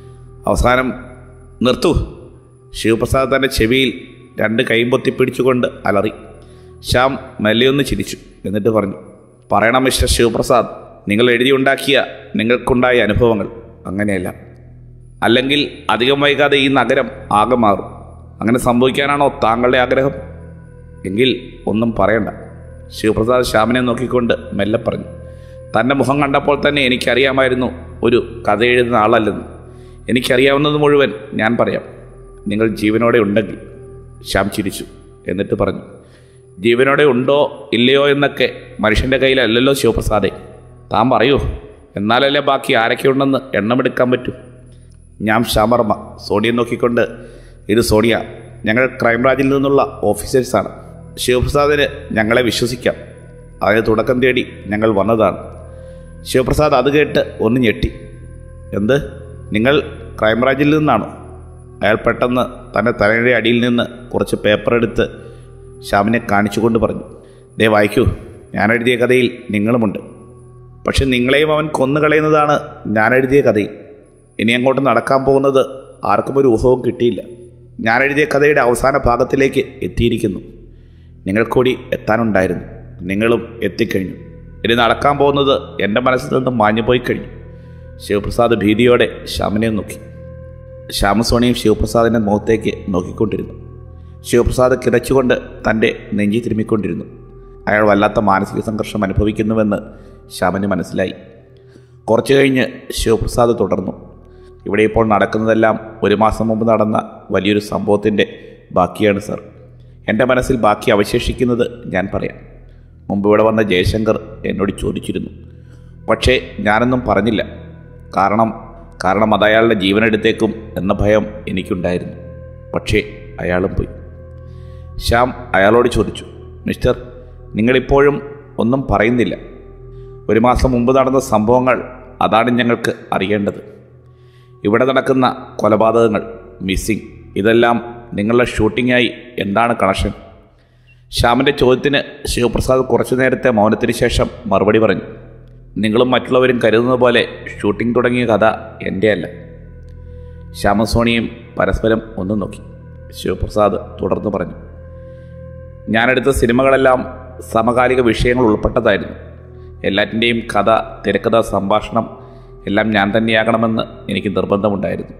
S1: അവസാനം നിർത്തൂ ശിവപ്രസാദ് തൻ്റെ ചെവിയിൽ രണ്ട് കൈയും പൊത്തി പിടിച്ചുകൊണ്ട് അലറി ശ്യാം മെല്ലെയൊന്ന് ചിരിച്ചു എന്നിട്ട് പറഞ്ഞു പറയണം മിസ്റ്റർ ശിവപ്രസാദ് നിങ്ങൾ എഴുതിയുണ്ടാക്കിയ നിങ്ങൾക്കുണ്ടായ അനുഭവങ്ങൾ അങ്ങനെയല്ല അല്ലെങ്കിൽ അധികം വൈകാതെ ഈ നഗരം ആകെ മാറും അങ്ങനെ സംഭവിക്കാനാണോ താങ്കളുടെ ആഗ്രഹം എങ്കിൽ ഒന്നും പറയണ്ട ശിവപ്രസാദ് ശ്യാമിനെ നോക്കിക്കൊണ്ട് മെല്ലെ പറഞ്ഞു തൻ്റെ മുഖം കണ്ടപ്പോൾ തന്നെ എനിക്കറിയാമായിരുന്നു ഒരു കഥ എഴുതുന്ന ആളല്ലെന്ന് എനിക്കറിയാവുന്നത് മുഴുവൻ ഞാൻ പറയാം നിങ്ങൾ ജീവനോടെ ഉണ്ടെങ്കിൽ ശ്യാം ചിരിച്ചു എന്നിട്ട് പറഞ്ഞു ജീവനോടെ ഉണ്ടോ ഇല്ലയോ എന്നൊക്കെ മനുഷ്യൻ്റെ കയ്യിലല്ലല്ലോ ശിവപ്രസാദേ താൻ പറയൂ എന്നാലല്ലേ ബാക്കി ആരൊക്കെയുണ്ടെന്ന് എണ്ണമെടുക്കാൻ പറ്റൂ ഞാൻ ശ്യാമർമ്മ സോണിയെ നോക്കിക്കൊണ്ട് ഇത് സോണിയ ഞങ്ങൾ ക്രൈംബ്രാഞ്ചിൽ നിന്നുള്ള ഓഫീസേഴ്സാണ് ശിവപ്രസാദിന് ഞങ്ങളെ വിശ്വസിക്കാം അതിന് തുടക്കം തേടി ഞങ്ങൾ വന്നതാണ് ശിവപ്രസാദ് അത് കേട്ട് ഒന്ന് ഞെട്ടി എന്ത് നിങ്ങൾ ക്രൈംബ്രാഞ്ചിൽ നിന്നാണോ അയാൾ പെട്ടെന്ന് തൻ്റെ തലയുടെ അടിയിൽ നിന്ന് കുറച്ച് പേപ്പർ എടുത്ത് ശ്യാമിനെ കാണിച്ചുകൊണ്ട് പറഞ്ഞു ദേ വായിക്കൂ ഞാൻ എഴുതിയ കഥയിൽ നിങ്ങളുമുണ്ട് പക്ഷെ നിങ്ങളെയും അവൻ കൊന്നുകളയുന്നതാണ് ഞാൻ എഴുതിയ കഥയിൽ ഇനി അങ്ങോട്ട് നടക്കാൻ പോകുന്നത് ആർക്കും ഒരു ഊഹവും കിട്ടിയില്ല ഞാൻ എഴുതിയ കഥയുടെ അവസാന ഭാഗത്തിലേക്ക് എത്തിയിരിക്കുന്നു നിങ്ങൾ കൂടി എത്താനുണ്ടായിരുന്നു നിങ്ങളും എത്തിക്കഴിഞ്ഞു ഇനി നടക്കാൻ പോകുന്നത് എൻ്റെ മനസ്സിൽ നിന്ന് മാഞ്ഞുപോയി കഴിഞ്ഞു ശിവപ്രസാദ് ഭീതിയോടെ ശ്യാമിനെ നോക്കി ശ്യാമസോണിയും ശിവപ്രസാദിൻ്റെ മുഖത്തേക്ക് നോക്കിക്കൊണ്ടിരുന്നു ശിവപ്രസാദ് കിതച്ചുകൊണ്ട് തൻ്റെ നെഞ്ചി തിരുമ്മിക്കൊണ്ടിരുന്നു അയാൾ വല്ലാത്ത മാനസിക സംഘർഷം അനുഭവിക്കുന്നുവെന്ന് ശ്യാമന് മനസ്സിലായി കുറച്ചു കഴിഞ്ഞ് ശിവപ്രസാദ് തുടർന്നു ഇവിടെ ഇപ്പോൾ നടക്കുന്നതെല്ലാം ഒരു മാസം മുമ്പ് നടന്ന വലിയൊരു സംഭവത്തിൻ്റെ ബാക്കിയാണ് സർ എൻ്റെ മനസ്സിൽ ബാക്കി അവശേഷിക്കുന്നത് ഞാൻ പറയാം മുമ്പ് ഇവിടെ വന്ന ജയശങ്കർ എന്നോട് ചോദിച്ചിരുന്നു പക്ഷേ ഞാനൊന്നും പറഞ്ഞില്ല കാരണം കാരണം അത് അയാളുടെ ജീവനെടുത്തേക്കും എന്ന ഭയം എനിക്കുണ്ടായിരുന്നു പക്ഷേ അയാളും പോയി ശ്യാം അയാളോട് ചോദിച്ചു മിസ്റ്റർ നിങ്ങളിപ്പോഴും ഒന്നും പറയുന്നില്ല ഒരു മാസം മുമ്പ് നടന്ന സംഭവങ്ങൾ അതാണ് ഞങ്ങൾക്ക് അറിയേണ്ടത് ഇവിടെ നടക്കുന്ന കൊലപാതകങ്ങൾ മിസ്സിംഗ് ഇതെല്ലാം നിങ്ങളുടെ ഷൂട്ടിങ്ങായി എന്താണ് കണക്ഷൻ ശ്യാമിൻ്റെ ചോദ്യത്തിന് ശിവപ്രസാദ് കുറച്ചു നേരത്തെ മൗനത്തിന് ശേഷം മറുപടി പറഞ്ഞു നിങ്ങളും മറ്റുള്ളവരും കരുതുന്നത് പോലെ ഷൂട്ടിംഗ് തുടങ്ങിയ കഥ എൻ്റെ അല്ല ശ്യാമസോണിയും പരസ്പരം ഒന്നും നോക്കി ശിവപ്രസാദ് തുടർന്ന് പറഞ്ഞു ഞാനെടുത്ത സിനിമകളെല്ലാം സമകാലിക വിഷയങ്ങൾ ഉൾപ്പെട്ടതായിരുന്നു എല്ലാറ്റിൻ്റെയും കഥ തിരക്കഥ സംഭാഷണം എല്ലാം ഞാൻ തന്നെയാകണമെന്ന് എനിക്ക് നിർബന്ധമുണ്ടായിരുന്നു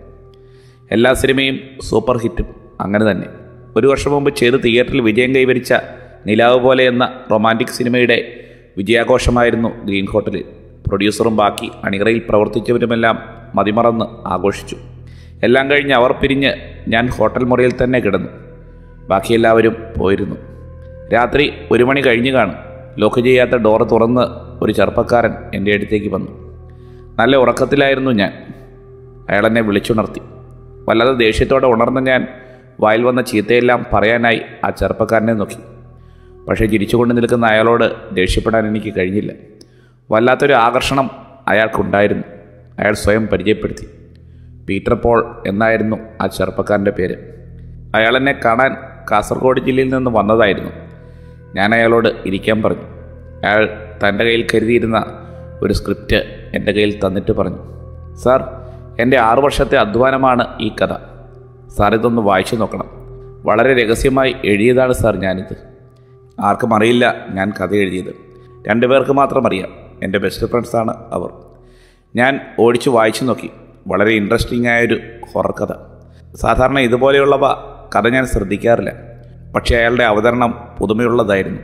S1: എല്ലാ സിനിമയും സൂപ്പർ ഹിറ്റും അങ്ങനെ തന്നെ ഒരു വർഷം മുമ്പ് ചെയ്ത് തിയേറ്ററിൽ വിജയം കൈവരിച്ച നിലാവ് പോലെ എന്ന റൊമാൻറ്റിക് സിനിമയുടെ വിജയാഘോഷമായിരുന്നു ഗ്രീൻ ഹോട്ടലിൽ പ്രൊഡ്യൂസറും ബാക്കി അണിയറയിൽ പ്രവർത്തിച്ചവരുമെല്ലാം മതിമറന്ന് ആഘോഷിച്ചു എല്ലാം കഴിഞ്ഞ് അവർ പിരിഞ്ഞ് ഞാൻ ഹോട്ടൽ മുറിയിൽ തന്നെ കിടന്നു ബാക്കി എല്ലാവരും പോയിരുന്നു രാത്രി ഒരു മണി കഴിഞ്ഞു കാണും ലോക്ക് ചെയ്യാത്ത ഡോറ് തുറന്ന് ഒരു ചെറുപ്പക്കാരൻ എൻ്റെ അടുത്തേക്ക് വന്നു നല്ല ഉറക്കത്തിലായിരുന്നു ഞാൻ അയാൾ എന്നെ വിളിച്ചുണർത്തി വല്ലാതെ ദേഷ്യത്തോടെ ഉണർന്ന ഞാൻ വായിൽ വന്ന ചീത്തയെല്ലാം പറയാനായി ആ ചെറുപ്പക്കാരനെ നോക്കി പക്ഷേ ചിരിച്ചുകൊണ്ട് നിൽക്കുന്ന അയാളോട് ദേഷ്യപ്പെടാൻ എനിക്ക് കഴിഞ്ഞില്ല വല്ലാത്തൊരു ആകർഷണം അയാൾക്കുണ്ടായിരുന്നു അയാൾ സ്വയം പരിചയപ്പെടുത്തി പീറ്റർ പോൾ എന്നായിരുന്നു ആ ചെറുപ്പക്കാരൻ്റെ പേര് അയാൾ എന്നെ കാണാൻ കാസർഗോഡ് ജില്ലയിൽ നിന്ന് വന്നതായിരുന്നു ഞാൻ അയാളോട് ഇരിക്കാൻ പറഞ്ഞു അയാൾ തൻ്റെ കയ്യിൽ കരുതിയിരുന്ന ഒരു സ്ക്രിപ്റ്റ് എൻ്റെ കയ്യിൽ തന്നിട്ട് പറഞ്ഞു സാർ എൻ്റെ ആറു വർഷത്തെ അധ്വാനമാണ് ഈ കഥ സാർ ഇതൊന്ന് വായിച്ചു നോക്കണം വളരെ രഹസ്യമായി എഴുതിയതാണ് സാർ ഞാനിത് ആർക്കും അറിയില്ല ഞാൻ കഥ എഴുതിയത് രണ്ടുപേർക്ക് മാത്രം അറിയാം എൻ്റെ ബെസ്റ്റ് ഫ്രണ്ട്സാണ് അവർ ഞാൻ ഓടിച്ചു വായിച്ചു നോക്കി വളരെ ഇൻട്രസ്റ്റിംഗ് ആയൊരു ഹൊറർ കഥ സാധാരണ ഇതുപോലെയുള്ളവ കഥ ഞാൻ ശ്രദ്ധിക്കാറില്ല പക്ഷേ അയാളുടെ അവതരണം പുതുമയുള്ളതായിരുന്നു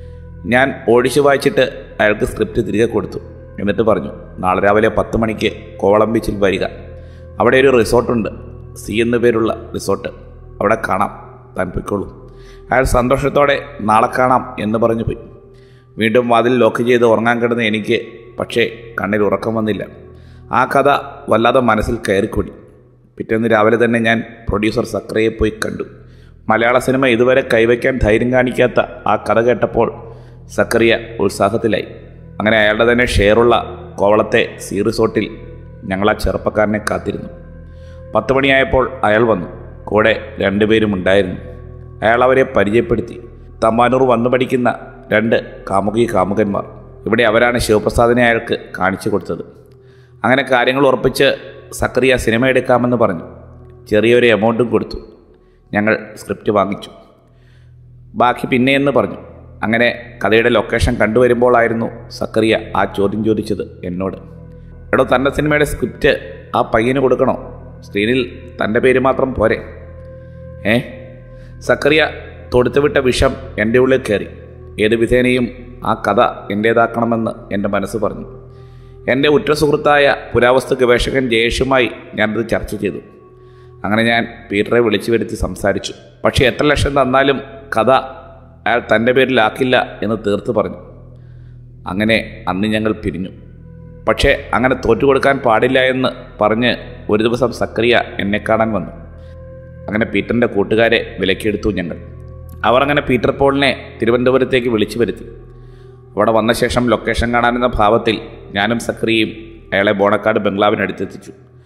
S1: ഞാൻ ഓടിച്ചു വായിച്ചിട്ട് അയാൾക്ക് സ്ക്രിപ്റ്റ് തിരികെ കൊടുത്തു എന്നിട്ട് പറഞ്ഞു നാളെ രാവിലെ പത്ത് മണിക്ക് കോവളം ബീച്ചിൽ വരിക അവിടെ ഒരു റിസോർട്ടുണ്ട് സി എന്നു പേരുള്ള റിസോർട്ട് അവിടെ കാണാം താൻ പൊയ്ക്കോളൂ അയാൾ സന്തോഷത്തോടെ നാളെ കാണാം എന്ന് പറഞ്ഞു പോയി വീണ്ടും വാതിൽ ലോക്ക് ചെയ്ത് ഉറങ്ങാൻ കിടന്ന എനിക്ക് പക്ഷേ കണ്ണിൽ ഉറക്കം വന്നില്ല ആ കഥ വല്ലാതെ മനസ്സിൽ കയറിക്കൂടി പിറ്റേന്ന് രാവിലെ തന്നെ ഞാൻ പ്രൊഡ്യൂസർ സക്രയെ പോയി കണ്ടു മലയാള സിനിമ ഇതുവരെ കൈവയ്ക്കാൻ ധൈര്യം കാണിക്കാത്ത ആ കഥ കേട്ടപ്പോൾ സക്കറിയ ഉത്സാഹത്തിലായി അങ്ങനെ അയാളുടെ തന്നെ ഷെയറുള്ള കോവളത്തെ സീ റിസോർട്ടിൽ ഞങ്ങൾ ആ ചെറുപ്പക്കാരനെ കാത്തിരുന്നു പത്ത് മണിയായപ്പോൾ അയാൾ വന്നു കൂടെ രണ്ടുപേരും ഉണ്ടായിരുന്നു അയാൾ അവരെ പരിചയപ്പെടുത്തി തമ്മാനൂർ വന്നു പഠിക്കുന്ന രണ്ട് കാമുകി കാമുകന്മാർ ഇവിടെ അവരാണ് ശിവപ്രസാദിനെ അയാൾക്ക് കാണിച്ചു കൊടുത്തത് അങ്ങനെ കാര്യങ്ങൾ ഉറപ്പിച്ച് സക്രിയ സിനിമ എടുക്കാമെന്ന് പറഞ്ഞു ചെറിയൊരു എമൗണ്ടും കൊടുത്തു ഞങ്ങൾ സ്ക്രിപ്റ്റ് വാങ്ങിച്ചു ബാക്കി പിന്നെയെന്ന് പറഞ്ഞു അങ്ങനെ കഥയുടെ ലൊക്കേഷൻ കണ്ടുവരുമ്പോഴായിരുന്നു സക്കറിയ ആ ചോദ്യം ചോദിച്ചത് എന്നോട് എടോ തൻ്റെ സിനിമയുടെ സ്ക്രിപ്റ്റ് ആ പയ്യന് കൊടുക്കണോ സ്ക്രീനിൽ തൻ്റെ പേര് മാത്രം പോരെ ഏ സക്കറിയ തൊടുത്തുവിട്ട വിഷം എൻ്റെ ഉള്ളിൽ കയറി ഏത് വിധേനയും ആ കഥ എൻ്റേതാക്കണമെന്ന് എൻ്റെ മനസ്സ് പറഞ്ഞു എൻ്റെ ഉറ്റ സുഹൃത്തായ പുരാവസ്തു ഗവേഷകൻ ജയേഷുമായി ഞാനത് ചർച്ച ചെയ്തു അങ്ങനെ ഞാൻ പീറ്ററെ വിളിച്ചു വരുത്തി സംസാരിച്ചു പക്ഷേ എത്ര ലക്ഷം തന്നാലും കഥ അയാൾ തൻ്റെ പേരിലാക്കില്ല എന്ന് തീർത്ത് പറഞ്ഞു അങ്ങനെ അന്ന് ഞങ്ങൾ പിരിഞ്ഞു പക്ഷേ അങ്ങനെ തോറ്റുകൊടുക്കാൻ പാടില്ല എന്ന് പറഞ്ഞ് ഒരു ദിവസം സക്രിയ എന്നെ കാണാൻ വന്നു അങ്ങനെ പീറ്ററിൻ്റെ കൂട്ടുകാരെ വിലക്കെടുത്തു ഞങ്ങൾ അവർ അങ്ങനെ പീറ്റർ പോളിനെ തിരുവനന്തപുരത്തേക്ക് വിളിച്ചു വരുത്തി അവിടെ വന്ന ശേഷം ലൊക്കേഷൻ കാണാനെന്ന ഭാവത്തിൽ ഞാനും സക്രിയയും അയാളെ ബോണക്കാട് ബംഗ്ലാവിനടുത്തെത്തിച്ചു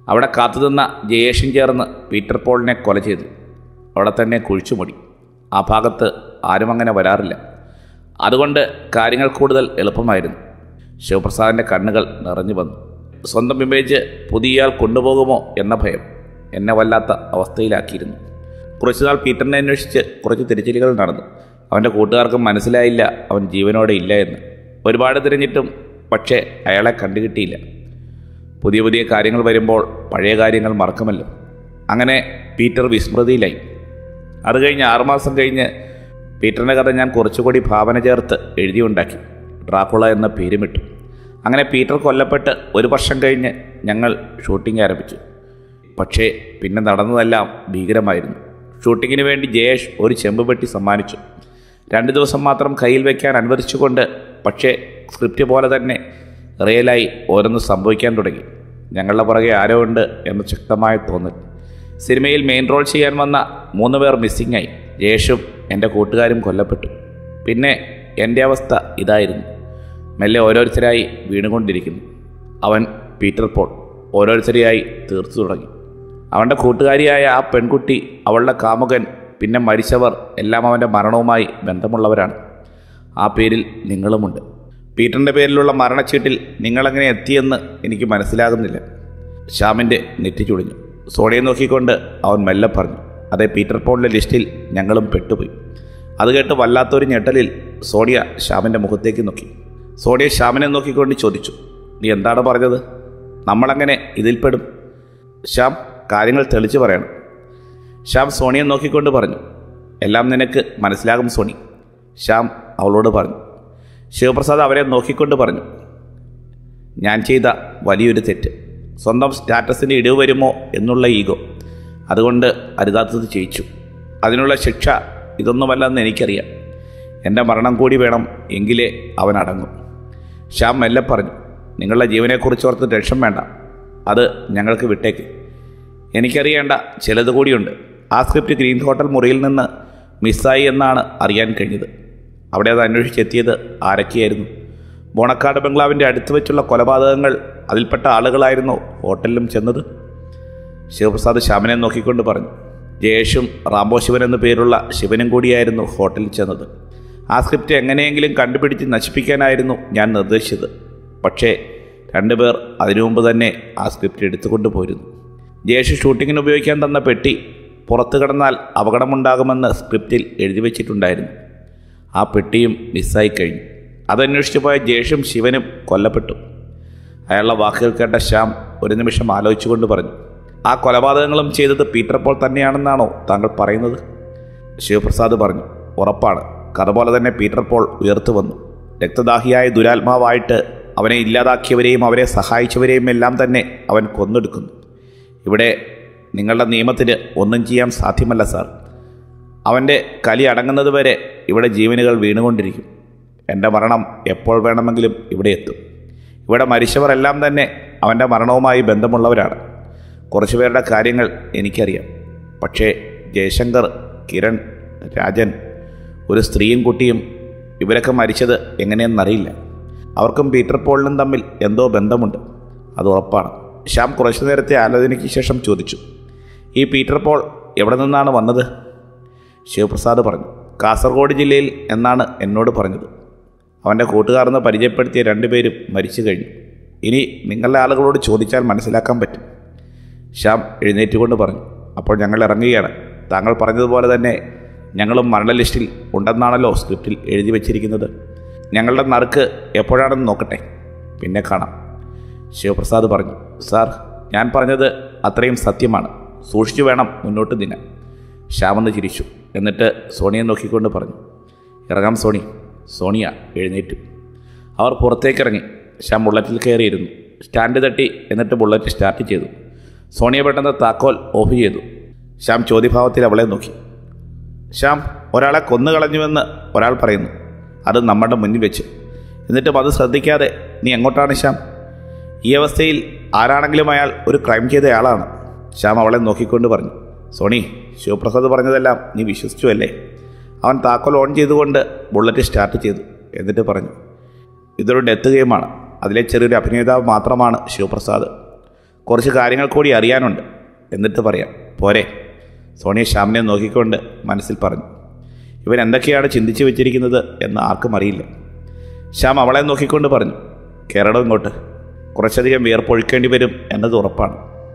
S1: അവിടെ കാത്തുനിന്ന ജയേഷും ചേർന്ന് പീറ്റർ പോളിനെ കൊല ചെയ്തു അവിടെ തന്നെ കുഴിച്ചുമൂടി ആ ഭാഗത്ത് ആരും അങ്ങനെ വരാറില്ല അതുകൊണ്ട് കാര്യങ്ങൾ കൂടുതൽ എളുപ്പമായിരുന്നു ശിവപ്രസാദിൻ്റെ കണ്ണുകൾ നിറഞ്ഞു വന്നു സ്വന്തം ഇമേജ് പുതിയയാൾ കൊണ്ടുപോകുമോ എന്ന ഭയം എന്നെ വല്ലാത്ത അവസ്ഥയിലാക്കിയിരുന്നു കുറച്ചുനാൾ പീറ്ററിനെ അന്വേഷിച്ച് കുറച്ച് തിരച്ചിലുകൾ നടന്നു അവൻ്റെ കൂട്ടുകാർക്കും മനസ്സിലായില്ല അവൻ ജീവനോടെ ഇല്ല എന്ന് ഒരുപാട് തിരഞ്ഞിട്ടും പക്ഷേ അയാളെ കണ്ടുകിട്ടിയില്ല പുതിയ പുതിയ കാര്യങ്ങൾ വരുമ്പോൾ പഴയ കാര്യങ്ങൾ മറക്കുമല്ലോ അങ്ങനെ പീറ്റർ വിസ്മൃതിയിലായി അത് കഴിഞ്ഞ് ആറുമാസം കഴിഞ്ഞ് പീറ്ററിൻ്റെ കഥ ഞാൻ കുറച്ചുകൂടി ഭാവന ചേർത്ത് എഴുതിയുണ്ടാക്കി ഡ്രാക്കുള എന്ന പേരുമിട്ടു അങ്ങനെ പീറ്റർ കൊല്ലപ്പെട്ട് ഒരു വർഷം കഴിഞ്ഞ് ഞങ്ങൾ ഷൂട്ടിംഗ് ആരംഭിച്ചു പക്ഷേ പിന്നെ നടന്നതെല്ലാം ഭീകരമായിരുന്നു ഷൂട്ടിങ്ങിന് വേണ്ടി ജയേഷ് ഒരു ചെമ്പ് പെട്ടി സമ്മാനിച്ചു രണ്ട് ദിവസം മാത്രം കയ്യിൽ വയ്ക്കാൻ അനുവദിച്ചുകൊണ്ട് പക്ഷേ സ്ക്രിപ്റ്റ് പോലെ തന്നെ റിയലായി ഓരോന്ന് സംഭവിക്കാൻ തുടങ്ങി ഞങ്ങളുടെ പുറകെ ആരോ ഉണ്ട് എന്ന് ശക്തമായ തോന്നൽ സിനിമയിൽ മെയിൻ റോൾ ചെയ്യാൻ വന്ന മൂന്ന് പേർ മിസ്സിംഗ് ആയി ജയേഷും എൻ്റെ കൂട്ടുകാരും കൊല്ലപ്പെട്ടു പിന്നെ എൻ്റെ അവസ്ഥ ഇതായിരുന്നു മെല്ലെ ഓരോരുത്തരായി വീണുകൊണ്ടിരിക്കുന്നു അവൻ പീറ്റർ പോൾ ഓരോരുത്തരെയായി തീർത്തു തുടങ്ങി അവൻ്റെ കൂട്ടുകാരിയായ ആ പെൺകുട്ടി അവളുടെ കാമുകൻ പിന്നെ മരിച്ചവർ എല്ലാം അവൻ്റെ മരണവുമായി ബന്ധമുള്ളവരാണ് ആ പേരിൽ നിങ്ങളുമുണ്ട് പീറ്ററിൻ്റെ പേരിലുള്ള മരണച്ചീട്ടിൽ നിങ്ങളെങ്ങനെ എത്തിയെന്ന് എനിക്ക് മനസ്സിലാകുന്നില്ല ശ്യാമിൻ്റെ നെറ്റി ചുളിഞ്ഞു സോണിയെ നോക്കിക്കൊണ്ട് അവൻ മെല്ലെ പറഞ്ഞു അതെ പീറ്റർ പോളിൻ്റെ ലിസ്റ്റിൽ ഞങ്ങളും പെട്ടുപോയി അത് കേട്ട് വല്ലാത്തൊരു ഞെട്ടലിൽ സോണിയ ശ്യാമിൻ്റെ മുഖത്തേക്ക് നോക്കി സോണിയ ശ്യാമിനെ നോക്കിക്കൊണ്ട് ചോദിച്ചു നീ എന്താണ് പറഞ്ഞത് നമ്മളങ്ങനെ ഇതിൽപ്പെടും ശ്യാം കാര്യങ്ങൾ തെളിച്ചു പറയണം ശ്യാം സോണിയെ നോക്കിക്കൊണ്ട് പറഞ്ഞു എല്ലാം നിനക്ക് മനസ്സിലാകും സോണി ശ്യാം അവളോട് പറഞ്ഞു ശിവപ്രസാദ് അവരെ നോക്കിക്കൊണ്ട് പറഞ്ഞു ഞാൻ ചെയ്ത വലിയൊരു തെറ്റ് സ്വന്തം സ്റ്റാറ്റസിന് ഇടിവ് വരുമോ എന്നുള്ള ഈഗോ അതുകൊണ്ട് അരുതാത്തത് ചെയ്യിച്ചു അതിനുള്ള ശിക്ഷ ഇതൊന്നുമല്ലെന്ന് എനിക്കറിയാം എൻ്റെ മരണം കൂടി വേണം എങ്കിലേ അവൻ അടങ്ങും ശ്യാം മെല്ലെ പറഞ്ഞു നിങ്ങളുടെ ജീവനെക്കുറിച്ച് ഓർത്ത് രക്ഷം വേണ്ട അത് ഞങ്ങൾക്ക് വിട്ടേക്ക് എനിക്കറിയേണ്ട ചിലത് കൂടിയുണ്ട് ആ സ്ക്രിപ്റ്റ് ഗ്രീൻ ഹോട്ടൽ മുറിയിൽ നിന്ന് മിസ്സായി എന്നാണ് അറിയാൻ കഴിഞ്ഞത് അവിടെ അത് അന്വേഷിച്ചെത്തിയത് ആരൊക്കെയായിരുന്നു ബോണക്കാട് ബംഗ്ലാവിൻ്റെ അടുത്ത് വെച്ചുള്ള കൊലപാതകങ്ങൾ അതിൽപ്പെട്ട ആളുകളായിരുന്നു ഹോട്ടലിലും ചെന്നത് ശിവപ്രസാദ് ശ്യാമനെ നോക്കിക്കൊണ്ട് പറഞ്ഞു ജയേഷും റാംബോ ശിവൻ എന്നു പേരുള്ള ശിവനും കൂടിയായിരുന്നു ഹോട്ടലിൽ ചെന്നത് ആ സ്ക്രിപ്റ്റ് എങ്ങനെയെങ്കിലും കണ്ടുപിടിച്ച് നശിപ്പിക്കാനായിരുന്നു ഞാൻ നിർദ്ദേശിച്ചത് പക്ഷേ രണ്ടുപേർ അതിനു മുമ്പ് തന്നെ ആ സ്ക്രിപ്റ്റ് എടുത്തുകൊണ്ട് പോയിരുന്നു ജയേഷ് ഷൂട്ടിങ്ങിന് ഉപയോഗിക്കാൻ തന്ന പെട്ടി പുറത്തു കിടന്നാൽ അപകടമുണ്ടാകുമെന്ന് സ്ക്രിപ്റ്റിൽ എഴുതി വച്ചിട്ടുണ്ടായിരുന്നു ആ പെട്ടിയും മിസ്സായി കഴിഞ്ഞു അതന്വേഷിച്ചു പോയ ജയേഷും ശിവനും കൊല്ലപ്പെട്ടു അയാളുടെ വാക്കുകൾ കേട്ട ശ്യാം ഒരു നിമിഷം ആലോചിച്ചുകൊണ്ട് പറഞ്ഞു ആ കൊലപാതകങ്ങളും ചെയ്തത് പീറ്റർ പോൾ തന്നെയാണെന്നാണോ താങ്കൾ പറയുന്നത് ശിവപ്രസാദ് പറഞ്ഞു ഉറപ്പാണ് കഥ പോലെ തന്നെ പീറ്റർ പോൾ ഉയർത്തു വന്നു രക്തദാഹിയായ ദുരാത്മാവായിട്ട് അവനെ ഇല്ലാതാക്കിയവരെയും അവരെ സഹായിച്ചവരെയും എല്ലാം തന്നെ അവൻ കൊന്നെടുക്കുന്നു ഇവിടെ നിങ്ങളുടെ നിയമത്തിന് ഒന്നും ചെയ്യാൻ സാധ്യമല്ല സാർ അവൻ്റെ കലി അടങ്ങുന്നത് വരെ ഇവിടെ ജീവനുകൾ വീണുകൊണ്ടിരിക്കും എൻ്റെ മരണം എപ്പോൾ വേണമെങ്കിലും ഇവിടെ എത്തും ഇവിടെ മരിച്ചവരെല്ലാം തന്നെ അവൻ്റെ മരണവുമായി ബന്ധമുള്ളവരാണ് കുറച്ചുപേരുടെ കാര്യങ്ങൾ എനിക്കറിയാം പക്ഷേ ജയശങ്കർ കിരൺ രാജൻ ഒരു സ്ത്രീയും കുട്ടിയും ഇവരൊക്കെ മരിച്ചത് എങ്ങനെയെന്നറിയില്ല അവർക്കും പീറ്റർ പോളിനും തമ്മിൽ എന്തോ ബന്ധമുണ്ട് അത് ഉറപ്പാണ് ശ്യാം കുറച്ചു നേരത്തെ ആലോചനയ്ക്ക് ശേഷം ചോദിച്ചു ഈ പീറ്റർ പോൾ എവിടെ നിന്നാണ് വന്നത് ശിവപ്രസാദ് പറഞ്ഞു കാസർഗോഡ് ജില്ലയിൽ എന്നാണ് എന്നോട് പറഞ്ഞത് അവൻ്റെ കൂട്ടുകാർന്ന് പരിചയപ്പെടുത്തിയ രണ്ടുപേരും മരിച്ചു കഴിഞ്ഞു ഇനി നിങ്ങളുടെ ആളുകളോട് ചോദിച്ചാൽ മനസ്സിലാക്കാൻ പറ്റും ശ്യാം എഴുന്നേറ്റുകൊണ്ട് പറഞ്ഞു അപ്പോൾ ഞങ്ങൾ ഇറങ്ങുകയാണ് താങ്കൾ പറഞ്ഞതുപോലെ തന്നെ ഞങ്ങളും മരണ ലിസ്റ്റിൽ ഉണ്ടെന്നാണല്ലോ സ്ക്രിപ്റ്റിൽ എഴുതി വച്ചിരിക്കുന്നത് ഞങ്ങളുടെ നറുക്ക് എപ്പോഴാണെന്ന് നോക്കട്ടെ പിന്നെ കാണാം ശിവപ്രസാദ് പറഞ്ഞു സാർ ഞാൻ പറഞ്ഞത് അത്രയും സത്യമാണ് സൂക്ഷിച്ചു വേണം മുന്നോട്ട് നീങ്ങാൻ ശ്യാമെന്ന് ചിരിച്ചു എന്നിട്ട് സോണിയെ നോക്കിക്കൊണ്ട് പറഞ്ഞു ഇറങ്ങാം സോണി സോണിയ എഴുന്നേറ്റു അവർ പുറത്തേക്കിറങ്ങി ശ്യാം ബുള്ളറ്റിൽ കയറിയിരുന്നു സ്റ്റാൻഡ് തട്ടി എന്നിട്ട് ബുള്ളറ്റ് സ്റ്റാർട്ട് ചെയ്തു സോണിയ പെട്ടെന്ന് താക്കോൽ ഓഫ് ചെയ്തു ശ്യാം ചോദ്യഭാവത്തിൽ അവളെ നോക്കി ശ്യാം ഒരാളെ കൊന്നുകളഞ്ഞുവെന്ന് ഒരാൾ പറയുന്നു അത് നമ്മുടെ മുന്നിൽ വെച്ച് എന്നിട്ടും അത് ശ്രദ്ധിക്കാതെ നീ എങ്ങോട്ടാണ് ശ്യാം ഈ അവസ്ഥയിൽ ആരാണെങ്കിലും അയാൾ ഒരു ക്രൈം ചെയ്തയാളാണ് ശ്യാം അവളെ നോക്കിക്കൊണ്ട് പറഞ്ഞു സോണി ശിവപ്രസാദ് പറഞ്ഞതെല്ലാം നീ വിശ്വസിച്ചു അല്ലേ അവൻ താക്കോൽ ഓൺ ചെയ്തുകൊണ്ട് ബുള്ളറ്റ് സ്റ്റാർട്ട് ചെയ്തു എന്നിട്ട് പറഞ്ഞു ഇതൊരു ഡെത്ത് ഗെയിമാണ് അതിലെ ചെറിയൊരു അഭിനേതാവ് മാത്രമാണ് ശിവപ്രസാദ് കുറച്ച് കാര്യങ്ങൾ കൂടി അറിയാനുണ്ട് എന്നിട്ട് പറയാം പോരെ സോണിയ ശ്യാമിനെ നോക്കിക്കൊണ്ട് മനസ്സിൽ പറഞ്ഞു ഇവൻ എന്തൊക്കെയാണ് ചിന്തിച്ചു വെച്ചിരിക്കുന്നത് എന്ന് ആർക്കും അറിയില്ല ശ്യാം അവളെ നോക്കിക്കൊണ്ട് പറഞ്ഞു കേരളം ഇങ്ങോട്ട് കുറച്ചധികം വിയർപ്പൊഴിക്കേണ്ടി വരും എന്നത് ഉറപ്പാണ്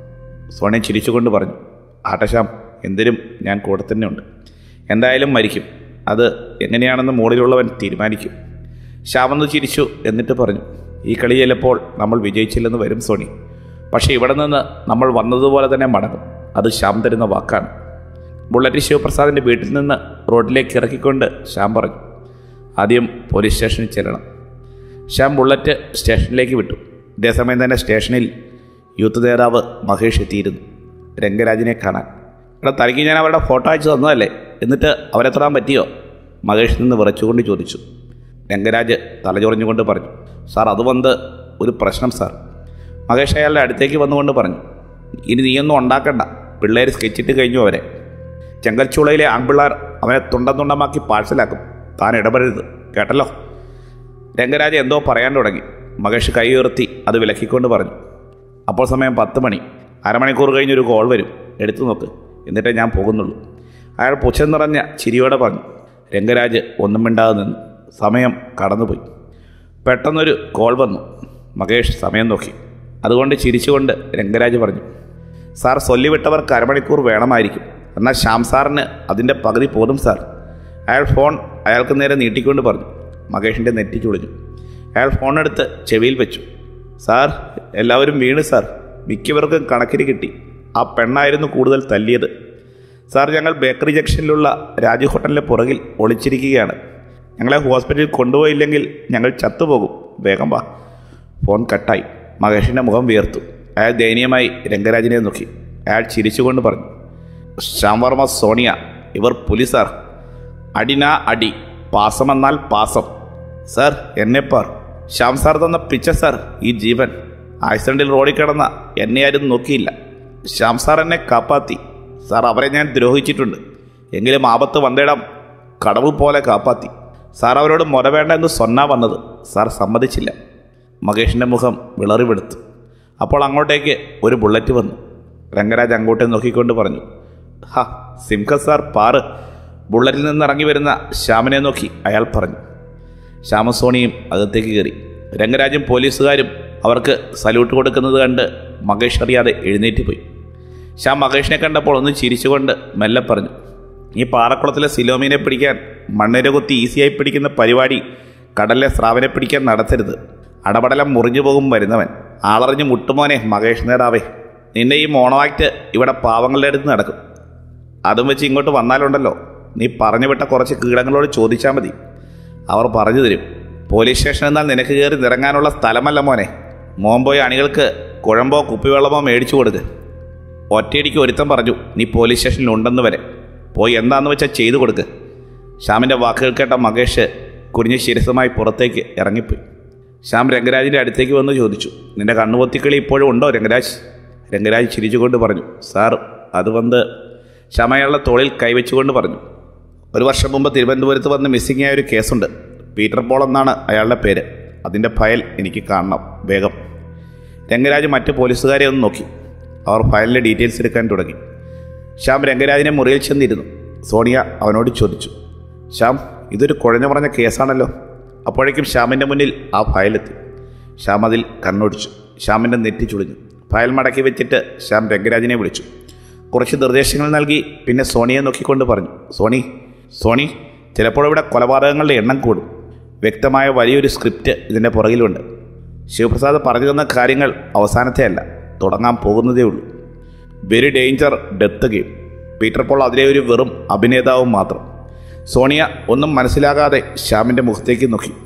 S1: സോണിയ ചിരിച്ചുകൊണ്ട് പറഞ്ഞു ആട്ടെ ശ്യാം എന്തിനും ഞാൻ കൂടെ തന്നെ ഉണ്ട് എന്തായാലും മരിക്കും അത് എങ്ങനെയാണെന്ന് മുകളിലുള്ളവൻ തീരുമാനിക്കും ശ്യാമെന്ന് ചിരിച്ചു എന്നിട്ട് പറഞ്ഞു ഈ കളി ചിലപ്പോൾ നമ്മൾ വിജയിച്ചില്ലെന്ന് വരും സോണി പക്ഷേ ഇവിടെ നിന്ന് നമ്മൾ വന്നതുപോലെ തന്നെ മടങ്ങും അത് ശ്യാം തരുന്ന വാക്കാണ് ബുള്ളറ്റ് ശിവപ്രസാദിൻ്റെ വീട്ടിൽ നിന്ന് റോഡിലേക്ക് ഇറക്കിക്കൊണ്ട് ശ്യാം പറഞ്ഞു ആദ്യം പോലീസ് സ്റ്റേഷനിൽ ചെല്ലണം ശ്യാം ബുള്ളറ്റ് സ്റ്റേഷനിലേക്ക് വിട്ടു ഇതേസമയം തന്നെ സ്റ്റേഷനിൽ യൂത്ത് നേതാവ് മഹേഷ് എത്തിയിരുന്നു രംഗരാജിനെ കാണാൻ എടാ തനിക്ക് ഞാൻ അവരുടെ ഫോട്ടോ അയച്ചു തന്നതല്ലേ എന്നിട്ട് അവരെ തൊടാൻ പറ്റിയോ മഹേഷ് നിന്ന് വിറച്ചുകൊണ്ട് ചോദിച്ചു രംഗരാജ് തലചൊറിഞ്ഞുകൊണ്ട് പറഞ്ഞു സാർ അത് വന്ന് ഒരു പ്രശ്നം സാർ മഹേഷ് അയാളുടെ അടുത്തേക്ക് വന്നുകൊണ്ട് പറഞ്ഞു ഇനി നീയൊന്നും ഉണ്ടാക്കണ്ട പിള്ളേർ സ്കെച്ചിട്ട് കഴിഞ്ഞു അവരെ ചെങ്കൽച്ചൂളയിലെ ആൺപിള്ളാർ അവനെ തുണ്ടം തുണ്ടമാക്കി പാഴ്സലാക്കും താൻ ഇടപെടരുത് കേട്ടല്ലോ രംഗരാജ് എന്തോ പറയാൻ തുടങ്ങി മഹേഷ് കൈ ഉയർത്തി അത് വിലക്കിക്കൊണ്ട് പറഞ്ഞു അപ്പോൾ സമയം പത്ത് മണി അരമണിക്കൂർ കഴിഞ്ഞൊരു കോൾ വരും എടുത്തു നോക്ക് എന്നിട്ടേ ഞാൻ പോകുന്നുള്ളൂ അയാൾ പുച്ഛം നിറഞ്ഞ ചിരിയോടെ പറഞ്ഞു രംഗരാജ് ഒന്നും മിണ്ടാതെ നിന്നു സമയം കടന്നുപോയി പെട്ടെന്നൊരു കോൾ വന്നു മഹേഷ് സമയം നോക്കി അതുകൊണ്ട് ചിരിച്ചുകൊണ്ട് രംഗരാജ് പറഞ്ഞു സാർ ചൊല്ലിവിട്ടവർക്ക് അരമണിക്കൂർ വേണമായിരിക്കും എന്നാൽ ശ്യാം സാറിന് അതിൻ്റെ പകുതി പോതും സാർ അയാൾ ഫോൺ അയാൾക്ക് നേരെ നീട്ടിക്കൊണ്ട് പറഞ്ഞു മഹേഷിൻ്റെ നെറ്റി ചുളിഞ്ഞു അയാൾ ഫോണെടുത്ത് ചെവിയിൽ വെച്ചു സാർ എല്ലാവരും വീണ് സാർ മിക്കവർക്കും കണക്കിന് കിട്ടി ആ പെണ്ണായിരുന്നു കൂടുതൽ തല്ലിയത് സാർ ഞങ്ങൾ ബേക്കറി ജംഗ്ഷനിലുള്ള രാജു ഹോട്ടലിൻ്റെ പുറകിൽ ഒളിച്ചിരിക്കുകയാണ് ഞങ്ങളെ ഹോസ്പിറ്റലിൽ കൊണ്ടുപോയില്ലെങ്കിൽ ഞങ്ങൾ ചത്തുപോകും വേഗം വാ ഫോൺ കട്ടായി മഹേഷിൻ്റെ മുഖം വിയർത്തു അയാൾ ദയനീയമായി രംഗരാജിനെ നോക്കി അയാൾ ചിരിച്ചുകൊണ്ട് പറഞ്ഞു ശ്യാം വർമ്മ സോണിയ ഇവർ പുലി സാർ അടിനാ അടി പാസമെന്നാൽ പാസം സാർ എന്നെ പാർ ശ്യാം സാർ തന്ന പിച്ച സാർ ഈ ജീവൻ ആക്സിഡന്റിൽ റോഡിൽ കിടന്ന എന്നെ ആരും നോക്കിയില്ല ശ്യാം സാർ എന്നെ കാപ്പാത്തി സാർ അവരെ ഞാൻ ദ്രോഹിച്ചിട്ടുണ്ട് എങ്കിലും ആപത്ത് വന്നിടം കടവ് പോലെ കാപ്പാത്തി സാർ അവരോട് മുര വേണ്ട എന്ന് സൊന്നാ വന്നത് സാർ സമ്മതിച്ചില്ല മകേഷിൻ്റെ മുഖം വിളറി വെടുത്തു അപ്പോൾ അങ്ങോട്ടേക്ക് ഒരു ബുള്ളറ്റ് വന്നു രംഗരാജ് അങ്ങോട്ടേ നോക്കിക്കൊണ്ട് പറഞ്ഞു ഹാ സിംഹ സാർ പാറ് ബുള്ളറ്റിൽ നിന്ന് ഇറങ്ങി വരുന്ന ശ്യാമിനെ നോക്കി അയാൾ പറഞ്ഞു ശ്യാമസോണിയും അകത്തേക്ക് കയറി രംഗരാജും പോലീസുകാരും അവർക്ക് സല്യൂട്ട് കൊടുക്കുന്നത് കണ്ട് മകേഷ് അറിയാതെ എഴുന്നേറ്റ് പോയി ശ്യാം മകേഷിനെ കണ്ടപ്പോൾ ഒന്ന് ചിരിച്ചുകൊണ്ട് മെല്ലെ പറഞ്ഞു ഈ പാറക്കുളത്തിലെ സിലോമീനെ പിടിക്കാൻ മണ്ണിര കുത്തി ഈസിയായി പിടിക്കുന്ന പരിപാടി കടലിലെ സ്രാവിനെ പിടിക്കാൻ നടത്തരുത് അടപടലം മുറിഞ്ഞു പോകും വരുന്നവൻ ആളറിഞ്ഞ് മുട്ടുമോനെ മകേഷ് നേതാവേ നിന്റെ ഈ മോണോ ആക്ട് ഇവിടെ പാവങ്ങളുടെ അടുത്ത് നടക്കും അതും വെച്ച് ഇങ്ങോട്ട് വന്നാലുണ്ടല്ലോ നീ പറഞ്ഞു വിട്ട കുറച്ച് കീടങ്ങളോട് ചോദിച്ചാൽ മതി അവർ പറഞ്ഞു തരും പോലീസ് സ്റ്റേഷൻ എന്നാൽ നിനക്ക് കയറി നിറങ്ങാനുള്ള സ്ഥലമല്ല മോനെ മോൻ പോയി അണികൾക്ക് കുഴമ്പോ കുപ്പിവെള്ളമോ മേടിച്ചു കൊടുക്ക് ഒറ്റയടിക്ക് ഒരുത്തം പറഞ്ഞു നീ പോലീസ് സ്റ്റേഷനിൽ ഉണ്ടെന്ന് വരെ പോയി എന്താന്ന് വെച്ചാൽ ചെയ്തു കൊടുക്ക് ശ്യാമിൻ്റെ വാക്കുകൾ കേട്ട മകേഷ് കുനിഞ്ഞ് ശിരസമായി പുറത്തേക്ക് ഇറങ്ങിപ്പോയി ശ്യാം രംഗരാജിൻ്റെ അടുത്തേക്ക് വന്ന് ചോദിച്ചു നിന്റെ കണ്ണുപൊത്തിക്കളി ഇപ്പോഴും ഉണ്ടോ രംഗരാജ് രംഗരാജ് ചിരിച്ചുകൊണ്ട് പറഞ്ഞു സാർ അത് വന്ന് ശ്യാം അയാളുടെ തോളിൽ കൈവച്ചുകൊണ്ട് പറഞ്ഞു ഒരു വർഷം മുമ്പ് തിരുവനന്തപുരത്ത് വന്ന് മിസ്സിംഗ് ആയ ഒരു കേസുണ്ട് പീറ്റർ പോൾ എന്നാണ് അയാളുടെ പേര് അതിൻ്റെ ഫയൽ എനിക്ക് കാണണം വേഗം രംഗരാജ് മറ്റ് പോലീസുകാരെ ഒന്ന് നോക്കി അവർ ഫയലിലെ ഡീറ്റെയിൽസ് എടുക്കാൻ തുടങ്ങി ശ്യാം രംഗരാജിനെ മുറിയിൽ ചെന്നിരുന്നു സോണിയ അവനോട് ചോദിച്ചു ശ്യാം ഇതൊരു കുഴഞ്ഞു പറഞ്ഞ കേസാണല്ലോ അപ്പോഴേക്കും ശ്യാമിൻ്റെ മുന്നിൽ ആ ഫയലെത്തി ശ്യാം അതിൽ കണ്ണൊടിച്ചു ശ്യാമിൻ്റെ നെറ്റി ചുളിഞ്ഞു ഫയൽ മടക്കി വെച്ചിട്ട് ശ്യാം രംഗരാജിനെ വിളിച്ചു കുറച്ച് നിർദ്ദേശങ്ങൾ നൽകി പിന്നെ സോണിയെ നോക്കിക്കൊണ്ട് പറഞ്ഞു സോണി സോണി ചിലപ്പോൾ ഇവിടെ കൊലപാതകങ്ങളുടെ എണ്ണം കൂടും വ്യക്തമായ വലിയൊരു സ്ക്രിപ്റ്റ് ഇതിൻ്റെ പുറകിലുണ്ട് ശിവപ്രസാദ് പറഞ്ഞു തന്ന കാര്യങ്ങൾ അവസാനത്തെ അല്ല തുടങ്ങാൻ പോകുന്നതേ ഉള്ളൂ very danger death game Peter Paul അതിലെ ഒരു വെറും അഭിനേതാവും മാത്രം സോണിയ ഒന്നും മനസ്സിലാകാതെ ശ്യാമിൻ്റെ മുഖത്തേക്ക് നോക്കി